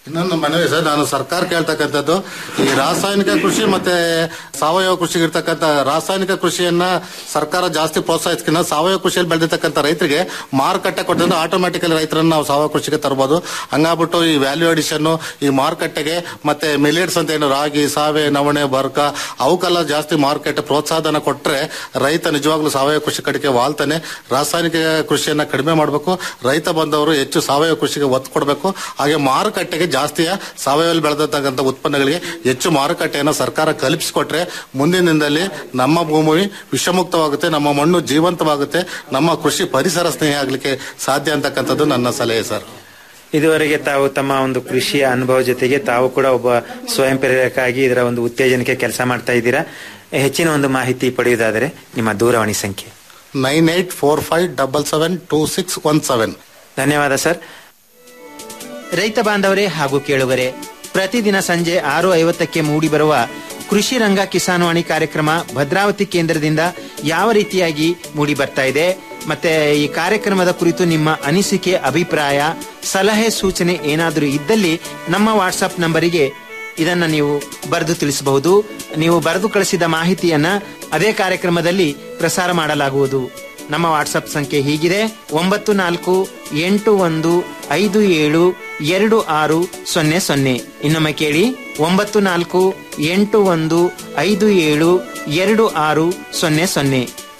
ಇನ್ನೊಂದು ಮನವಿ ಸರ್ ನಾನು ಸರ್ಕಾರ ಕೇಳ್ತಕ್ಕಂಥದ್ದು ಈ ರಾಸಾಯನಿಕ ಕೃಷಿ ಮತ್ತೆ ಸಾವಯವ ಕೃಷಿಗೆ ಇರ್ತಕ್ಕಂಥ ರಾಸಾಯನಿಕ ಕೃಷಿಯನ್ನ ಸರ್ಕಾರ ಜಾಸ್ತಿ ಪ್ರೋತ್ಸಾಹಿಸ್ಕಿನ್ನ ಸಾವಯವ ಕೃಷಿಯಲ್ಲಿ ಬೆಳೆದಿರ್ತಕ್ಕಂಥ ರೈತರಿಗೆ ಮಾರುಕಟ್ಟೆ ಕೊಟ್ಟಿದ್ರೆ ಆಟೋಮ್ಯಾಟಿಕಲಿ ರೈತರನ್ನ ನಾವು ಸಾವಯವ ಕೃಷಿಗೆ ತರಬಹುದು ಹಂಗಾಗ್ಬಿಟ್ಟು ಈ ವ್ಯಾಲ್ಯೂ ಅಡಿಷನ್ ಈ ಮಾರುಕಟ್ಟೆಗೆ ಮತ್ತೆ ಮಿಲಿಯಟ್ಸ್ ಅಂತ ಏನು ರಾಗಿ ಸಾವೆ ನವಣೆ ಬರ್ಕ ಅವಕ್ಕೆಲ್ಲ ಜಾಸ್ತಿ ಮಾರ್ಕೆಟ್ ಪ್ರೋತ್ಸಾಹನ ಕೊಟ್ರೆ ರೈತ ನಿಜವಾಗ್ಲೂ ಸಾವಯವ ಕೃಷಿ ಕಡೆಗೆ ವಾಲ್ತಾನೆ ರಾಸಾಯನಿಕ ಕೃಷಿಯನ್ನ ಕಡಿಮೆ ಮಾಡಬೇಕು ರೈತ ಬಂದವರು ಹೆಚ್ಚು ಸಾವಯವ ಕೃಷಿಗೆ ಒತ್ತು ಕೊಡಬೇಕು ಹಾಗೆ ಮಾರುಕಟ್ಟೆಗೆ ಜಾಸ್ತಿಯ ಸಾವಯವ ಬೆಳೆದತಕ್ಕಂಥ ಉತ್ಪನ್ನಗಳಿಗೆ ಹೆಚ್ಚು ಮಾರುಕಟ್ಟೆಯನ್ನು ಸರ್ಕಾರ ಕಲ್ಪಿಸಿಕೊಟ್ರೆ ಮುಂದಿನ ದಿನದಲ್ಲಿ ನಮ್ಮ ಭೂಮಿ ವಿಷಮುಕ್ತವಾಗುತ್ತೆ ನಮ್ಮ ಮಣ್ಣು ಜೀವಂತವಾಗುತ್ತೆ ನಮ್ಮ ಕೃಷಿ ಪರಿಸರ ಸ್ನೇಹಿ ಆಗ್ಲಿಕ್ಕೆ ಸಾಧ್ಯ ಅಂತಕ್ಕಂಥದ್ದು ನನ್ನ ಸಲಹೆ ಸರ್ ಇದುವರೆಗೆ ತಾವು ತಮ್ಮ ಒಂದು ಕೃಷಿಯ ಅನುಭವ ಜೊತೆಗೆ ತಾವು ಕೂಡ ಒಬ್ಬ ಸ್ವಯಂ ಪ್ರೇರಕ ಆಗಿ ಇದರ ಒಂದು ಉತ್ತೇಜನಕ್ಕೆ ಕೆಲಸ ಮಾಡ್ತಾ ಇದ್ದೀರಾ ಹೆಚ್ಚಿನ ಒಂದು ಮಾಹಿತಿ ಪಡೆಯುವುದಾದರೆ ನಿಮ್ಮ ದೂರವಾಣಿ ಸಂಖ್ಯೆ nine eight four five double seven two six one seven ಧನ್ಯವಾದ ಸರ್ ರೈತ ಬಾಂಧವರೇ ಹಾಗೂ ಕೇಳುಗರೆ ಪ್ರತಿದಿನ ಸಂಜೆ ಆರು ಐವತ್ತಕ್ಕೆ ಮೂಡಿಬರುವ ಕೃಷಿ ರಂಗ ಕಿಸಾನ್ವಾಣಿ ಕಾರ್ಯಕ್ರಮ ಭದ್ರಾವತಿ ಕೇಂದ್ರದಿಂದ ಯಾವ ರೀತಿಯಾಗಿ ಮೂಡಿ ಬರ್ತಾ ಇದೆ ಮತ್ತೆ ಈ ಕಾರ್ಯಕ್ರಮದ ಕುರಿತು ನಿಮ್ಮ ಅನಿಸಿಕೆ ಅಭಿಪ್ರಾಯ ಸಲಹೆ ಸೂಚನೆ ಏನಾದರೂ ಇದ್ದಲ್ಲಿ ನಮ್ಮ ವಾಟ್ಸಪ್ ನಂಬರಿಗೆ ಇದನ್ನ ನೀವು ಬರೆದು ತಿಳಿಸಬಹುದು ನೀವು ಬರೆದು ಕಳಿಸಿದ ಮಾಹಿತಿಯನ್ನ ಅದೇ ಕಾರ್ಯಕ್ರಮದಲ್ಲಿ ಪ್ರಸಾರ ಮಾಡಲಾಗುವುದು ನಮ್ಮ ವಾಟ್ಸಪ್ ಸಂಖ್ಯೆ ಹೀಗಿದೆ ಒಂಬತ್ತು ನಾಲ್ಕು ಎಂಟು ಒಂದು ಐದು ಏಳು ಎರಡು ಆರು ಸೊನ್ನೆ ಸೊನ್ನೆ ಇನ್ನೊಮ್ಮೆ ಕೇಳಿ ಒಂಬತ್ತು ನಾಲ್ಕು ಎಂಟು ಒಂದು ಐದು ಏಳು ಎರಡು ಆರು ಸೊನ್ನೆ ಸೊನ್ನೆ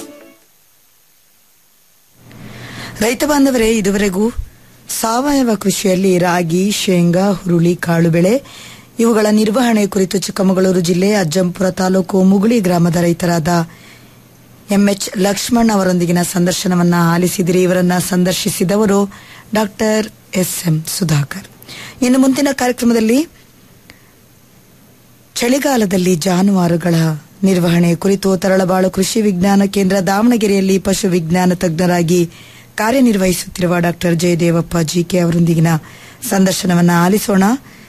ರೈತ ಬಾಂಧವರೇ ಇದುವರೆಗೂ ಸಾವಯವ ಕೃಷಿಯಲ್ಲಿ ರಾಗಿ ಶೇಂಗಾ ಹುರುಳಿ ಕಾಳು ಬೆಳೆ ಇವುಗಳ ನಿರ್ವಹಣೆ ಕುರಿತು ಚಿಕ್ಕಮಗಳೂರು ಜಿಲ್ಲೆ ಅಜ್ಜಂಪುರ ತಾಲೂಕು ಮುಗುಳಿ ಗ್ರಾಮದ ರೈತರಾದ ಎಂಎಚ್ ಲಕ್ಷ್ಮಣ್ ಅವರೊಂದಿಗಿನ ಸಂದರ್ಶನವನ್ನ ಆಲಿಸಿದಿರಿ ಇವರನ್ನ ಸಂದರ್ಶಿಸಿದವರು ಡಾಕ್ಟರ್ ಎಸ್ ಎಂ ಸುಧಾಕರ್ ಇನ್ನು ಮುಂದಿನ ಕಾರ್ಯಕ್ರಮದಲ್ಲಿ ಚಳಿಗಾಲದಲ್ಲಿ ಜಾನುವಾರುಗಳ ನಿರ್ವಹಣೆ ಕುರಿತು ತರಳಬಾಳು ಕೃಷಿ ವಿಜ್ಞಾನ ಕೇಂದ್ರ ದಾವಣಗೆರೆಯಲ್ಲಿ ಪಶು ವಿಜ್ಞಾನ ತಜ್ಞರಾಗಿ ಕಾರ್ಯನಿರ್ವಹಿಸುತ್ತಿರುವ ಡಾಕ್ಟರ್ ಜಯದೇವಪ್ಪ ಜಿಕೆ ಅವರೊಂದಿಗಿನ ಸಂದರ್ಶನವನ್ನ ಆಲಿಸೋಣ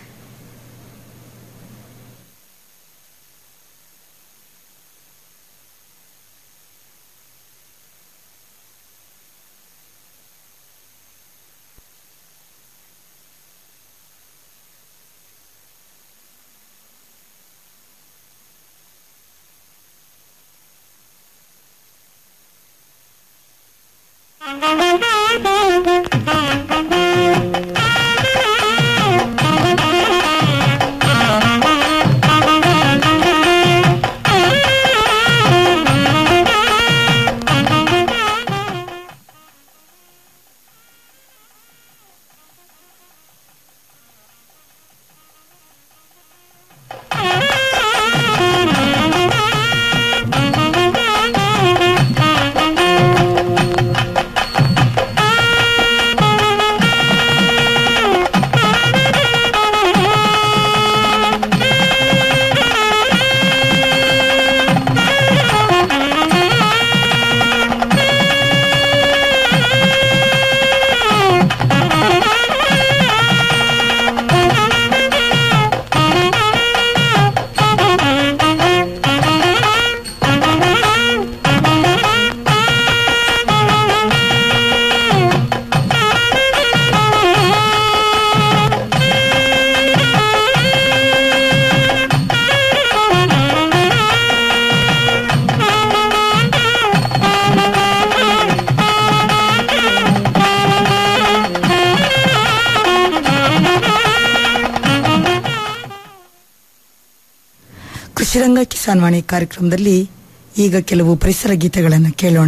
ಕೃಷಿರಂಗ ಕಿಸಾನ್ ವಾಣಿ ಕಾರ್ಯಕ್ರಮದಲ್ಲಿ ಈಗ ಕೆಲವು ಪರಿಸರ ಗೀತೆಗಳನ್ನು ಕೇಳೋಣ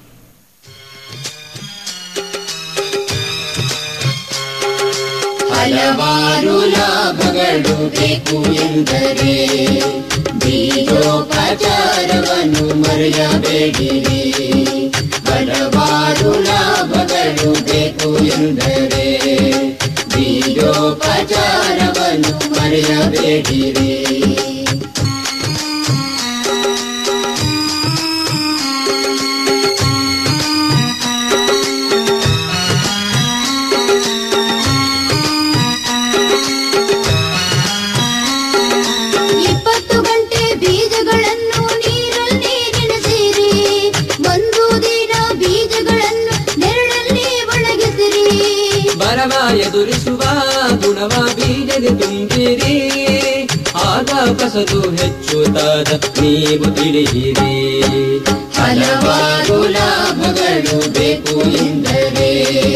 ಹಲವಾರು ಲಾಭಗಳು ಬೇಕು ಎಂದರೆ ಬೀಜೋಪಚಾರವನ್ನು ಮರೆಯಬೇಡಿರಿ ಹಲವಾರು ಲಾಭಗಳು ಬೇಕು ಎಂದರೆ ಬೀಜೋಪಚಾರವನ್ನು ಮರೆಯಬೇಡಿರಿ ಇಪ್ಪತ್ತು ಗಂಟೆ ಬೀಜಗಳನ್ನು ನೀರಲ್ಲಿ ನೆನೆಸಿರಿ ಒಂದು ದಿನ ಬೀಜಗಳನ್ನು ನೆರಳಲ್ಲಿ ಒಣಗಿಸಿರಿ ಬರವ ಎದುರಿಸುವ ಗುಣವ ಬೀಜಗೆ ತುಂಬಿರಿ ಆಗ ಫಸಲು ಹೆಚ್ಚುತ್ತಾದ ನೀವು ತಿಳಿಯಿರಿ ಹಲವಾರು ಲಾಭಗಳು ಬೇಕು ಎಂದರೆ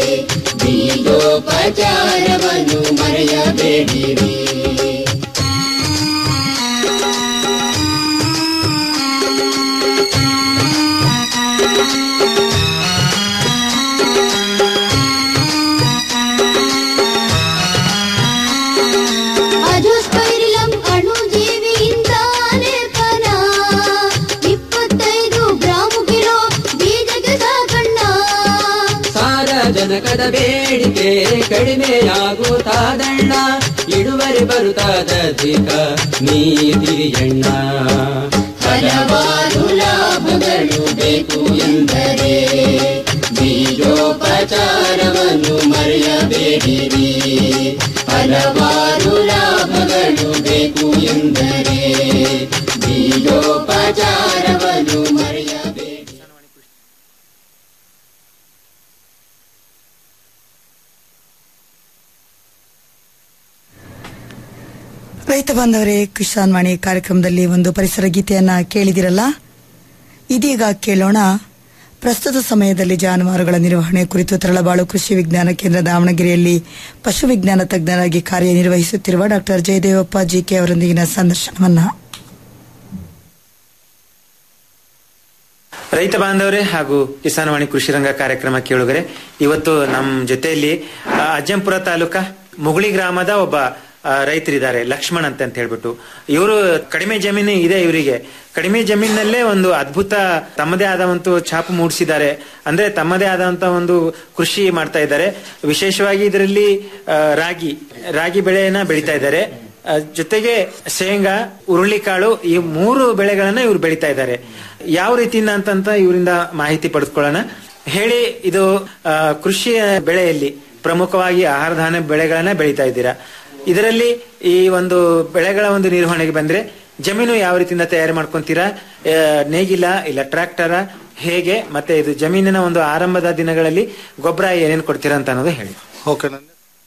ಬೀಜೋಪಚಾರವನ್ನು ಮರೆಯಬೇಡಿರಿ ಅಜೋಸ್ಪೈರಿಲಂ ಅಣುಜೀವಿಯಿಂದ ಲೇಪನ ಇಪ್ಪತ್ತೈದು ಗ್ರಾಮು ಕಿಲೋ ಬೀಜಕ್ಕೆ ಸಾಕಣ್ಣ ಸಾರಜನಕದ ಬೇಡಿಕೆ ಕಡಿಮೆಯಾಗುತ್ತಾದಣ್ಣ ಇಳುವರಿ ಬರುತ್ತಾದಧಿಕ ನೀ ತಿರಿಯಣ್ಣ ಹಲವಾರು ಲಾಭಗಳು ಬೇಕು ಎಂದರೆ ಬೀಜೋಪಚಾರವನ್ನು ಮರೆಯಬೇಡಿರಿ ಹಲವಾರು ಲಾಭಗಳು ಬೇಕು ಎಂದರೆ ಬೀಜೋಪಚಾರವನ್ನು ಮರೆಯಬೇಡಿ ರೈತ ಬಾಂಧವರೇ ಕಿಸಾನ್ ವಾಣಿ ಕಾರ್ಯಕ್ರಮದಲ್ಲಿ ಒಂದು ಪರಿಸರ ಗೀತೆಯನ್ನ ಕೇಳಿದಿರಲ್ಲ ಇದೀಗ ಕೇಳೋಣ ಪ್ರಸ್ತುತ ಸಮಯದಲ್ಲಿ ಜಾನುವಾರುಗಳ ನಿರ್ವಹಣೆ ಕುರಿತು ತರಳಬಾಳು ಕೃಷಿ ವಿಜ್ಞಾನ ಕೇಂದ್ರ ದಾವಣಗೆರೆಯಲ್ಲಿ ಪಶು ವಿಜ್ಞಾನ ತಜ್ಞರಾಗಿ ಕಾರ್ಯನಿರ್ವಹಿಸುತ್ತಿರುವ ಡಾಕ್ಟರ್ ಜಯದೇವಪ್ಪ ಜಿಕೆ ಅವರೊಂದಿಗಿನ ಸಂದರ್ಶನವನ್ನ ರೈತ ಬಾಂಧವರೇ ಹಾಗೂ ಕಿಸಾನವಾಣಿ ಕೃಷಿ ರಂಗ ಕಾರ್ಯಕ್ರಮ ಕೇಳುಗರೆ ಇವತ್ತು ನಮ್ಮ ಜೊತೆಯಲ್ಲಿ ಆ, ಅಜ್ಜಂಪುರ ತಾಲೂಕಾ ಮುಗುಳಿ ಗ್ರಾಮದ ಒಬ್ಬ ಆ, ರೈತರಿದ್ದಾರೆ ಲಕ್ಷ್ಮಣ್ ಅಂತ ಅಂತ ಹೇಳ್ಬಿಟ್ಟು ಇವರು ಕಡಿಮೆ ಜಮೀನು ಇದೆ ಇವರಿಗೆ ಕಡಿಮೆ ಜಮೀನಲ್ಲೇ ಒಂದು ಅದ್ಭುತ ತಮ್ಮದೇ ಆದ ಒಂದು ಛಾಪು ಮೂಡಿಸಿದ್ದಾರೆ ಅಂದ್ರೆ ತಮ್ಮದೇ ಆದಂತ ಒಂದು ಕೃಷಿ ಮಾಡ್ತಾ ಇದ್ದಾರೆ ವಿಶೇಷವಾಗಿ ಇದರಲ್ಲಿ ಆ, ರಾಗಿ ರಾಗಿ ಬೆಳೆಯನ್ನ ಬೆಳೀತಾ ಇದ್ದಾರೆ ಆ, ಜೊತೆಗೆ ಶೇಂಗಾ ಹುರುಳಿಕಾಳು ಈ ಮೂರು ಬೆಳೆಗಳನ್ನ ಇವ್ರು ಬೆಳೀತಾ ಇದ್ದಾರೆ ಯಾವ ರೀತಿಯಿಂದ ಅಂತಂತ ಇವರಿಂದ ಮಾಹಿತಿ ಪಡೆದುಕೊಳ್ಳೋಣ ಹೇಳಿ ಇದು ಆ, ಕೃಷಿಯ ಬೆಳೆಯಲ್ಲಿ ಪ್ರಮುಖವಾಗಿ ಆಹಾರ ಧಾನ್ಯ ಬೆಳೆಗಳನ್ನ ಬೆಳೀತಾ ಇದ್ದೀರಾ ಇದರಲ್ಲಿ ಈ ಒಂದು ಬೆಳೆಗಳ ಒಂದು ನಿರ್ವಹಣೆಗೆ ಬಂದ್ರೆ ಜಮೀನು ಯಾವ ರೀತಿಯಿಂದ ತಯಾರು ಮಾಡ್ಕೊಂತೀರಾ ಆ, ನೇಗಿಲ ಇಲ್ಲ ಟ್ರ್ಯಾಕ್ಟರ ಹೇಗೆ ಮತ್ತೆ ಇದು ಜಮೀನಿನ ಒಂದು ಆರಂಭದ ದಿನಗಳಲ್ಲಿ ಗೊಬ್ಬರ ಏನೇನು ಕೊಡ್ತೀರಾ ಅಂತ ಅನ್ನೋದು ಹೇಳಿ ಓಕೆ ನನ್ನ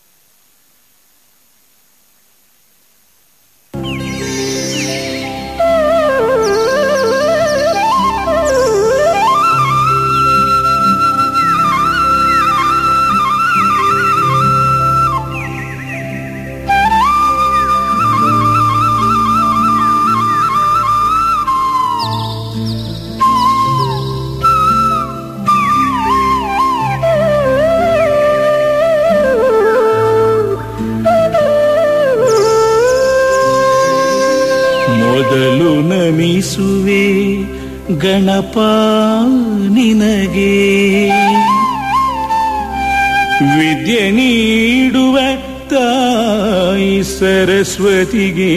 ಮೊದಲು ನಮಿಸುವೆ ಗಣಪ ನಿನಗೆ ವಿದ್ಯೆ ನೀಡುವ ತಾಯಿ ಸರಸ್ವತಿಗೆ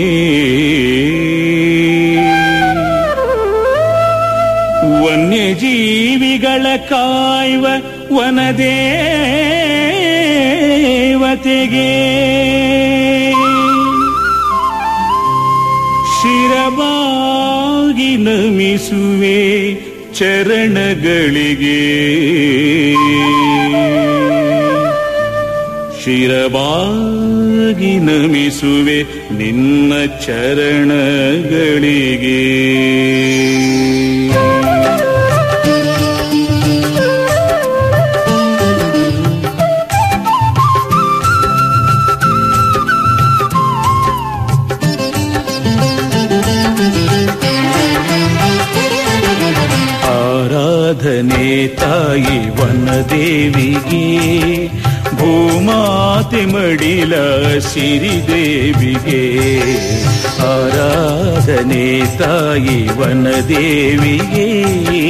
ವನ್ಯಜೀವಿಗಳ ಕಾಯುವ ವನದೇವತೆಗೆ ಶಿರಬಾಗಿ ನಮಿಸುವೆ ಚರಣಗಳಿಗೆ ಶಿರಬಾಗಿ ನಮಿಸುವೆ ನಿನ್ನ ಚರಣಗಳಿಗೆ ಆರಾಧನೆ ತಾಯಿ ವನದೇವಿಗೆ ಭೂಮಾತೆ ಮಡಿಲ ಸಿರಿದೇವಿಗೆ ಆರಾಧನೆ ತಾಯಿ ವನದೇವಿಗೆ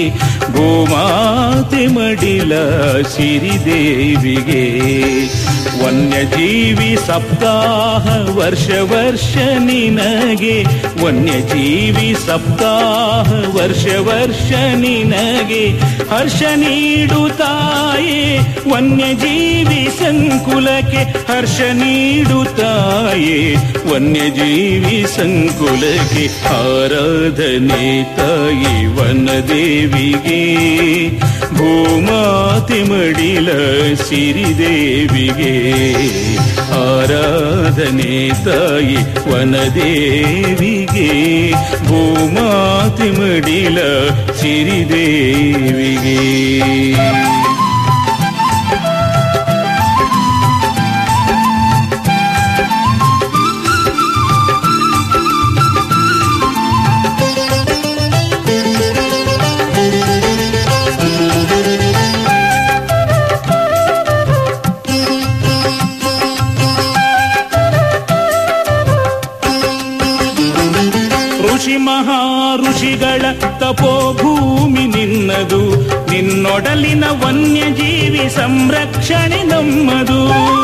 ಭೂಮಾತೆ ಮಡಿಲ ಸಿರಿದೇವಿಗೆ ವನ್ಯಜೀವಿ ಸಪ್ತಾಹ ವರ್ಷ ವರ್ಷ ನಿನಗೆ ವನ್ಯಜೀವಿ ಸಪ್ತಾಹ ವರ್ಷ ವರ್ಷ ನಿನಗೆ ಹರ್ಷ ನೀಡುತ್ತಾಯೇ ವನ್ಯಜೀವಿ ಸಂಕುಲಕ್ಕೆ ಹರ್ಷ ನೀಡುತ್ತಾಯೇ ವನ್ಯಜೀವಿ ಸಂಕುಲಕ್ಕೆ ಆರಾಧನೆ ತಾಯಿ ವನದೇವಿಗೆ ಭೂಮಾತೆ ಮಡಿಲ ಸಿರಿದೇವಿಗೆ ಆರಾಧನೆ ತಾಯಿ ವನದೇವಿಗೆ ಭೂಮಾತೆ ಮಡಿಲ ಸಿರಿದೇವಿಗೆ ಋಷಿ ಮಹಾ ಋಷಿಗಳ ತಪೋಭೂಮಿ ನಿನ್ನದು ನಿನ್ನೊಡಲಿನ ವನ್ಯಜೀವಿ ಸಂರಕ್ಷಣೆ ನಮ್ಮದು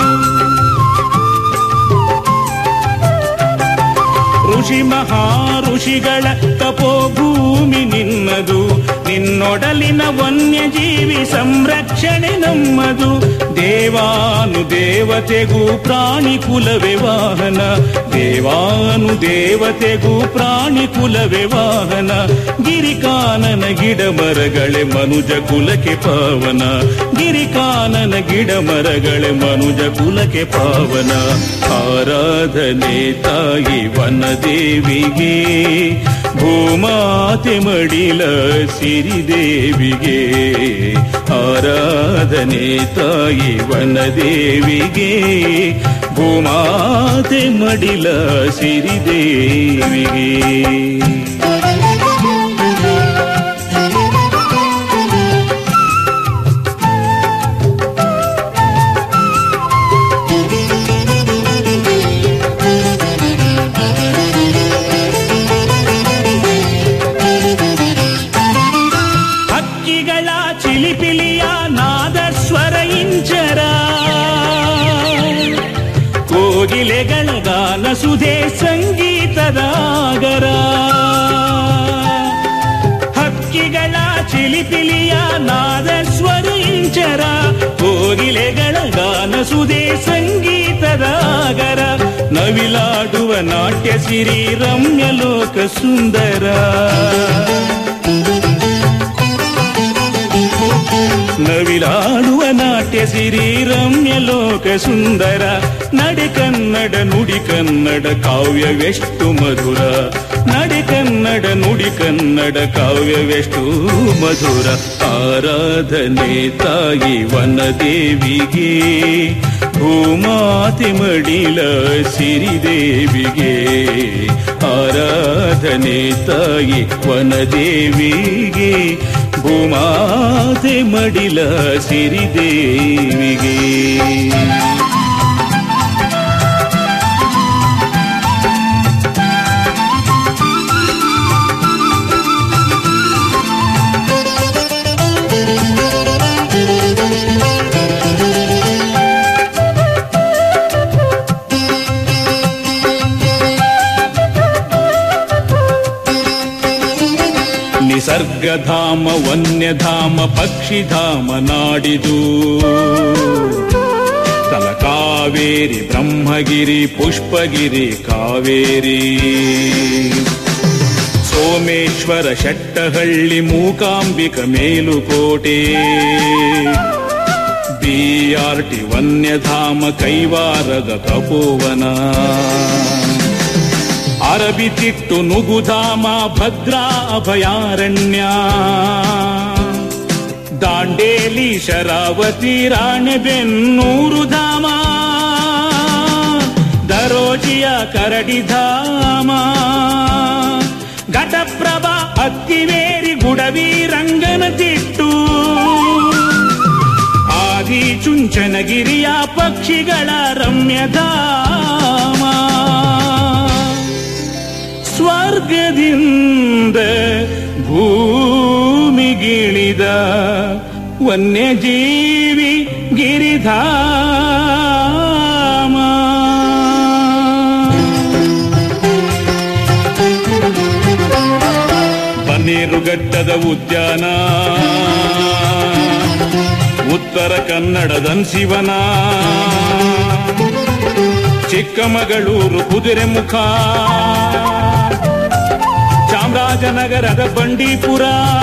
ಋಷಿ ಮಹಾ ಋಷಿಗಳ ತಪೋಭೂಮಿ ನಿನ್ನದು ನಿನ್ನೊಡಲಿನ ವನ್ಯಜೀವಿ ಸಂರಕ್ಷಣೆ ನಮ್ಮದು ದೇವಾನು ದೇವತೆಗೂ ಪ್ರಾಣಿ ಕುಲವೇ ವಾಹನ ದೇವಾನು ದೇವತೆಗೂ ಪ್ರಾಣಿ ಕುಲವೇ ವಾಹನ ಗಿರಿಕಾನನ ಗಿಡ ಮರಗಳೇ ಮನುಜ ಕುಲಕ್ಕೆ ಪಾವನ ಗಿರಿಕಾನನ ಗಿಡ ಮರಗಳೇ ಮನುಜ ಕುಲಕ್ಕೆ ಪಾವನ ಆರಾಧನೆ ತಾಯಿ ವನದೇವಿಗೆ ಭೂಮಾತೆ ಮಡಿಲ ಸಿರಿದೇವಿಗೆ ಆರಾಧನೆ ತಾಯಿ ವನದೇವಿಗೆ ಭೂಮಾತೆ ಮಡಿಲ ಸಿರಿದೇವಿಗೆ ಹಕ್ಕಿಗಳ ಚಿಲಿಪಿಲಿಯ ನಾದ ಸ್ವರ ಇಂಚರ ಕೋಗಿಲೆಗಳ ಗಾನ ಸುಧೆ ಸಂಗೀತದ ಆಗರ ಹಕ್ಕಿಗಳ ಚಿಲಿಪಿಲಿಯ ನಾದ ಸ್ವರ ಇಂಚರ ಕೋಗಿಲೆಗಳ ಗಾನ ಸುಧೆ ಸಂಗೀತದ ಆಗರ ನವಿಲಾಡುವ ನಾಟ್ಯ ಸಿರಿ ರಮ್ಯ ಲೋಕ ಸುಂದರ ನವಿಲಾಡುವ ನಾಟ್ಯ ಸಿರಿ ರಮ್ಯ ಲೋಕ ಸುಂದರ ನಡೆ ಕನ್ನಡ ನುಡಿ ಕನ್ನಡ ಕಾವ್ಯವೆಷ್ಟು ಮಧುರ ನಡೆ ಕನ್ನಡ ನುಡಿ ಕನ್ನಡ ಕಾವ್ಯವೆಷ್ಟು ಮಧುರ ಆರಾಧನೆ ತಾಯಿ ವನದೇವಿಗೆ ಭೂಮಾತೆ ಮಡಿಲ ಸಿರಿದೇವಿಗೆ ಆರಾಧನೆ ತಾಯಿ ವನದೇವಿಗೆ ಭೂಮಾತೆ ಮಡಿಲ ಸಿರಿದೇವಿಗೆ ನಿಸರ್ಗಧಾಮ ವನ್ಯಧಾಮ ಪಕ್ಷಿಧಾಮ ನಾಡಿದು ತಲಕಾವೇರಿ ಬ್ರಹ್ಮಗಿರಿ ಪುಷ್ಪಗಿರಿ ಕಾವೇರಿ ಸೋಮೇಶ್ವರ ಶೆಟ್ಟಹಳ್ಳಿ ಮೂಕಾಂಬಿಕ ಮೇಲುಕೋಟೆ ಬಿಆರ್ಟಿ ವನ್ಯಧಾಮ ಕೈವಾರದ ತಪೋವನ ಅರಬಿತಿಟ್ಟು ನುಗುಧಾಮ ಭದ್ರಾ ಅಭಯಾರಣ್ಯ ದಾಂಡೇಲಿ ಶರಾವತಿ ರಾಣೆಬೆನ್ನೂರು ಧಾಮ ದರೋಜಿಯ ಕರಡಿಧಾಮ ಘಟಪ್ರಭಾ ಅತ್ತಿವೇರಿ ಗುಡವಿ ರಂಗನತಿಟ್ಟು ಆದಿ ಚುಂಚನಗಿರಿಯ ಪಕ್ಷಿಗಳ ರಮ್ಯಧಾಮ ಸ್ವರ್ಗದಿಂದ ಭೂಮಿಗಿಳಿದ ವನ್ಯಜೀವಿ ಗಿರಿಧಾಮ ನೀರುಗಟ್ಟದ ಉದ್ಯಾನ ಉತ್ತರ ಕನ್ನಡದ ಶಿವನ ಚಿಕ್ಕಮಗಳೂರು ಕುದುರೆಮುಖ ಚಾಮರಾಜನಗರದ ಬಂಡೀಪುರ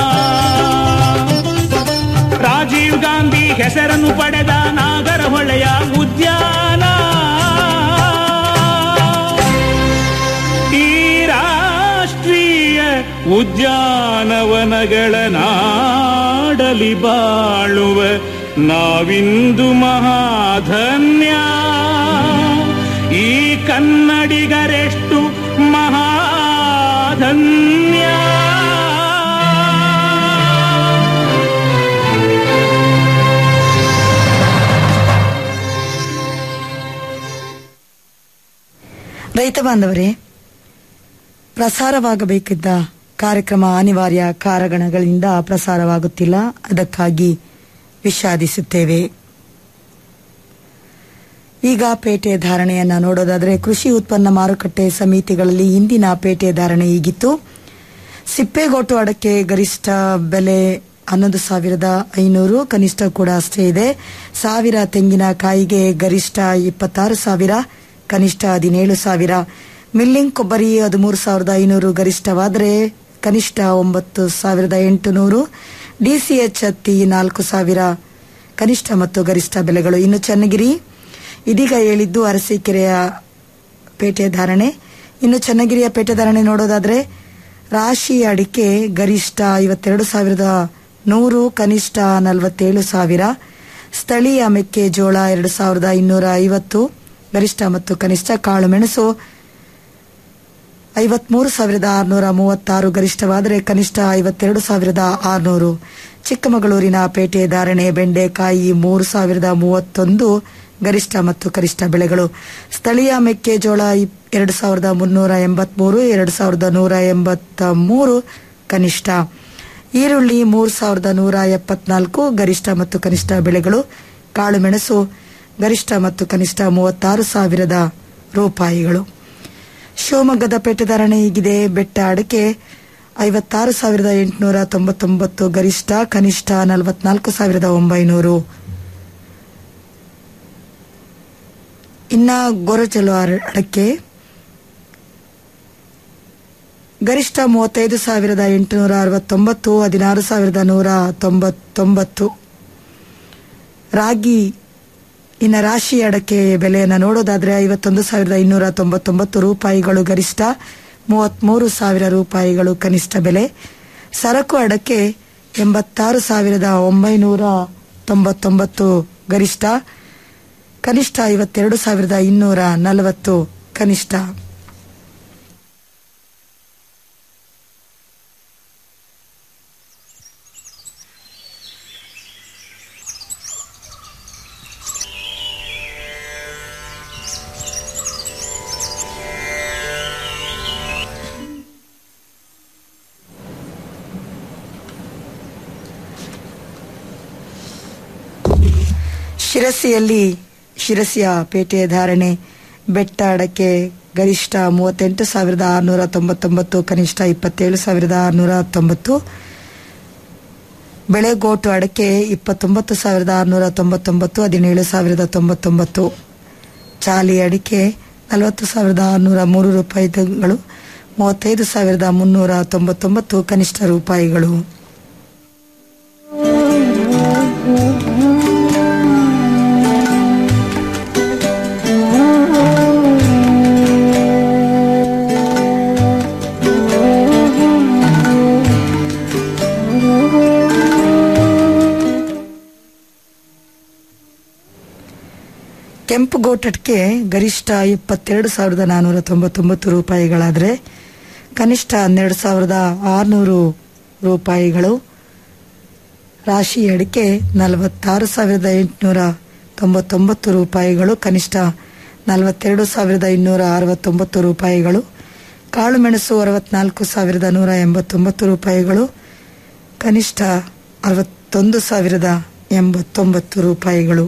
ರಾಜೀವ್ ಗಾಂಧಿ ಹೆಸರನ್ನು ಪಡೆದ ನಾಗರಹೊಳೆಯ ಉದ್ಯಾನ ಈ ರಾಷ್ಟ್ರೀಯ ಉದ್ಯಾನವನಗಳ ನಾಡಲಿ ಬಾಳುವ ನಾವಿಂದು ಮಹಾಧನ್ಯ ಈ ಕನ್ನಡಿಗರೆಷ್ಟು ಮಹಾಧನ್ಯ ರೈತ ಬಾಂಧವರೇ ಪ್ರಸಾರವಾಗಬೇಕಿದ್ದ ಕಾರ್ಯಕ್ರಮ ಅನಿವಾರ್ಯ ಕಾರಣಗಳಿಂದ ಪ್ರಸಾರವಾಗುತ್ತಿಲ್ಲ ಅದಕ್ಕಾಗಿ ವಿಷಾದಿಸುತ್ತೇವೆ ಈಗ ಪೇಟೆ ಧಾರಣೆಯನ್ನ ನೋಡೋದಾದರೆ ಕೃಷಿ ಉತ್ಪನ್ನ ಮಾರುಕಟ್ಟೆ ಸಮಿತಿಗಳಲ್ಲಿ ಇಂದಿನ ಪೇಟೆ ಧಾರಣೆ ಹೀಗಿತ್ತು ಸಿಪ್ಪೆಗೋಟು ಅಡಕೆ ಗರಿಷ್ಠ ಬೆಲೆ ಹನ್ನೊಂದು ಸಾವಿರದ ಐನೂರು ಕನಿಷ್ಠ ಕೂಡ ಅಷ್ಟೇ ಇದೆ ಸಾವಿರ ತೆಂಗಿನಕಾಯಿಗೆ ಗರಿಷ್ಠ ಇಪ್ಪತ್ತಾರು ಸಾವಿರ ಕನಿಷ್ಠ ಹದಿನೇಳು ಸಾವಿರ ಮಿಲ್ಲಿಂಗ್ ಕೊಬ್ಬರಿ ಹದಿಮೂರು ಸಾವಿರದ ಐನೂರು ಗರಿಷ್ಠವಾದರೆ ಕನಿಷ್ಠ ಒಂಬತ್ತು ಸಾವಿರದ ಎಂಟುನೂರು ಡಿಸಿಎಚ್ ಹತ್ತಿ ನಾಲ್ಕು ಸಾವಿರ ಕನಿಷ್ಠ ಮತ್ತು ಗರಿಷ್ಠ ಬೆಲೆಗಳು ಇನ್ನು ಚನ್ನಗಿರಿ ಇದೀಗ ಹೇಳಿದ್ದು ಅರಸೀಕೆರೆಯ ಪೇಟೆ ಧಾರಣೆ ಇನ್ನು ಚನ್ನಗಿರಿಯ ಪೇಟೆ ಧಾರಣೆ ನೋಡೋದಾದ್ರೆ ರಾಶಿ ಅಡಿಕೆ ಗರಿಷ್ಠ ಐವತ್ತೆರಡು ಸಾವಿರದ ನೂರು ಕನಿಷ್ಠ ನಲವತ್ತೇಳು ಸಾವಿರ ಸ್ಥಳೀಯ ಮೆಕ್ಕೆಜೋಳ ಎರಡು ಸಾವಿರದ ಇನ್ನೂರ ಐವತ್ತು ಗರಿಷ್ಠ ಮತ್ತು ಕನಿಷ್ಠ ಕಾಳು ಮೆಣಸು ಐವತ್ಮೂರು ಸಾವಿರದ ಆರುನೂರ ಮೂವತ್ತಾರು ಗರಿಷ್ಠವಾದರೆ ಕನಿಷ್ಠ ಐವತ್ತೆರಡು ಸಾವಿರದ ಆರುನೂರು ಚಿಕ್ಕಮಗಳೂರಿನ ಪೇಟೆ ಧಾರಣೆ ಬೆಂಡೆಕಾಯಿ ಮೂರು ಸಾವಿರದ ಮೂವತ್ತೊಂದು ಗರಿಷ್ಠ ಮತ್ತು ಕನಿಷ್ಠ ಬೆಳೆಗಳು ಸ್ಥಳೀಯ ಮೆಕ್ಕೆಜೋಳ ಇಪ್- ಎರಡು ಸಾವಿರದ ಮುನ್ನೂರ ಎಂಬತ್ಮೂರು ಎರಡು ಸಾವಿರದ ನೂರ ಎಂಬತ್ತ ಮೂರು ಕನಿಷ್ಠ ಈರುಳ್ಳಿ ಮೂರು ಸಾವಿರದ ನೂರ ಎಪ್ಪತ್ನಾಲ್ಕು ಗರಿಷ್ಠ ಮತ್ತು ಕನಿಷ್ಠ ಬೆಳೆಗಳು ಕಾಳುಮೆಣಸು ಗರಿಷ್ಠ ಮತ್ತು ಕನಿಷ್ಠ ಮೂವತ್ತಾರು ಸಾವಿರದ ರೂಪಾಯಿಗಳು ಶಿವಮೊಗ್ಗದ ಪೇಟೆ ಧಾರಣೆ ಹೀಗಿದೆ ಬೆಟ್ಟ ಅಡಿಕೆ ಐವತ್ತಾರು ಸಾವಿರದ ಎಂಟುನೂರ ತೊಂಬತ್ತೊಂಬತ್ತು ಗರಿಷ್ಠ ಕನಿಷ್ಠ ನಲವತ್ನಾಲ್ಕು ಸಾವಿರದ ಒಂಬೈನೂರು ಇನ್ನ ಗೊರಚಲು ಅರ- ಅಡಕೆ ಗರಿಷ್ಠ ಮೂವತ್ತೈದು ಸಾವಿರದ ಎಂಟುನೂರ ಅರವತ್ತೊಂಬತ್ತು ಹದಿನಾರು ಸಾವಿರದ ನೂರ ತೊಂಬತ್ತೊಂಬತ್ತು ರಾಗಿ ಇನ್ನು ರಾಶಿ ಅಡಕೆ ಬೆಲೆಯನ್ನು ನೋಡೋದಾದ್ರೆ ಐವತ್ತೊಂದು ಸಾವಿರದ ಇನ್ನೂರ ತೊಂಬತ್ತೊಂಬತ್ತು ರೂಪಾಯಿಗಳು ಗರಿಷ್ಠ ಮೂವತ್ಮೂರು ಸಾವಿರ ರೂಪಾಯಿಗಳು ಕನಿಷ್ಠ ಬೆಲೆ ಸರಕು ಅಡಕೆ ಎಂಬತ್ತಾರು ಸಾವಿರದ ಒಂಬೈನೂರ ತೊಂಬತ್ತೊಂಬತ್ತು ಗರಿಷ್ಠ ಕನಿಷ್ಠ ಐವತ್ತೆರಡು ಸಾವಿರದ ಇನ್ನೂರ ನಲವತ್ತು ಕನಿಷ್ಠ ಶಿರಸಿಯಲ್ಲಿ ಶಿರಸಿಯ ಪೇಟೆಯ ಧಾರಣೆ ಬೆಟ್ಟ ಅಡಕೆ ಗರಿಷ್ಠ ಮೂವತ್ತೆಂಟು ಸಾವಿರದ ಆರುನೂರ ತೊಂಬತ್ತೊಂಬತ್ತು ಕನಿಷ್ಠ ಇಪ್ಪತ್ತೇಳು ಸಾವಿರದ ಆರುನೂರ ಹತ್ತೊಂಬತ್ತು ಬೆಳೆಗೋಟು ಅಡಕೆ ಇಪ್ಪತ್ತೊಂಬತ್ತು ಸಾವಿರದ ಆರುನೂರ ತೊಂಬತ್ತೊಂಬತ್ತು ಹದಿನೇಳು ಸಾವಿರದ ತೊಂಬತ್ತೊಂಬತ್ತು ಚಾಲಿ ಅಡಿಕೆ ನಲವತ್ತು ಸಾವಿರದ ಆರುನೂರ ಮೂರು ರೂಪಾಯಿಗಳು ಮೂವತ್ತೈದು ಸಾವಿರದ ಮುನ್ನೂರ ತೊಂಬತ್ತೊಂಬತ್ತು ಕನಿಷ್ಠ ರೂಪಾಯಿಗಳು ಕೆಂಪು ಗೋಟಕ್ಕೆ ಗರಿಷ್ಠ ಇಪ್ಪತ್ತೆರಡು ಸಾವಿರದ ನಾನ್ನೂರ ತೊಂಬತ್ತೊಂಬತ್ತು ರೂಪಾಯಿಗಳಾದರೆ ಕನಿಷ್ಠ ಹನ್ನೆರಡು ಸಾವಿರದ ಆರುನೂರು ರೂಪಾಯಿಗಳು ರಾಶಿ ಅಡಿಕೆ ನಲವತ್ತಾರು ಸಾವಿರದ ಎಂಟುನೂರ ತೊಂಬತ್ತೊಂಬತ್ತು ರೂಪಾಯಿಗಳು ಕನಿಷ್ಠ ನಲವತ್ತೆರಡು ಸಾವಿರದ ಇನ್ನೂರ ಅರವತ್ತೊಂಬತ್ತು ರೂಪಾಯಿಗಳು ಕಾಳುಮೆಣಸು ಅರವತ್ನಾಲ್ಕು ಸಾವಿರದ ನೂರ ಎಂಬತ್ತೊಂಬತ್ತು ರೂಪಾಯಿಗಳು ಕನಿಷ್ಠ ಅರವತ್ತೊಂದು ಸಾವಿರದ ಎಂಬತ್ತೊಂಬತ್ತು ರೂಪಾಯಿಗಳು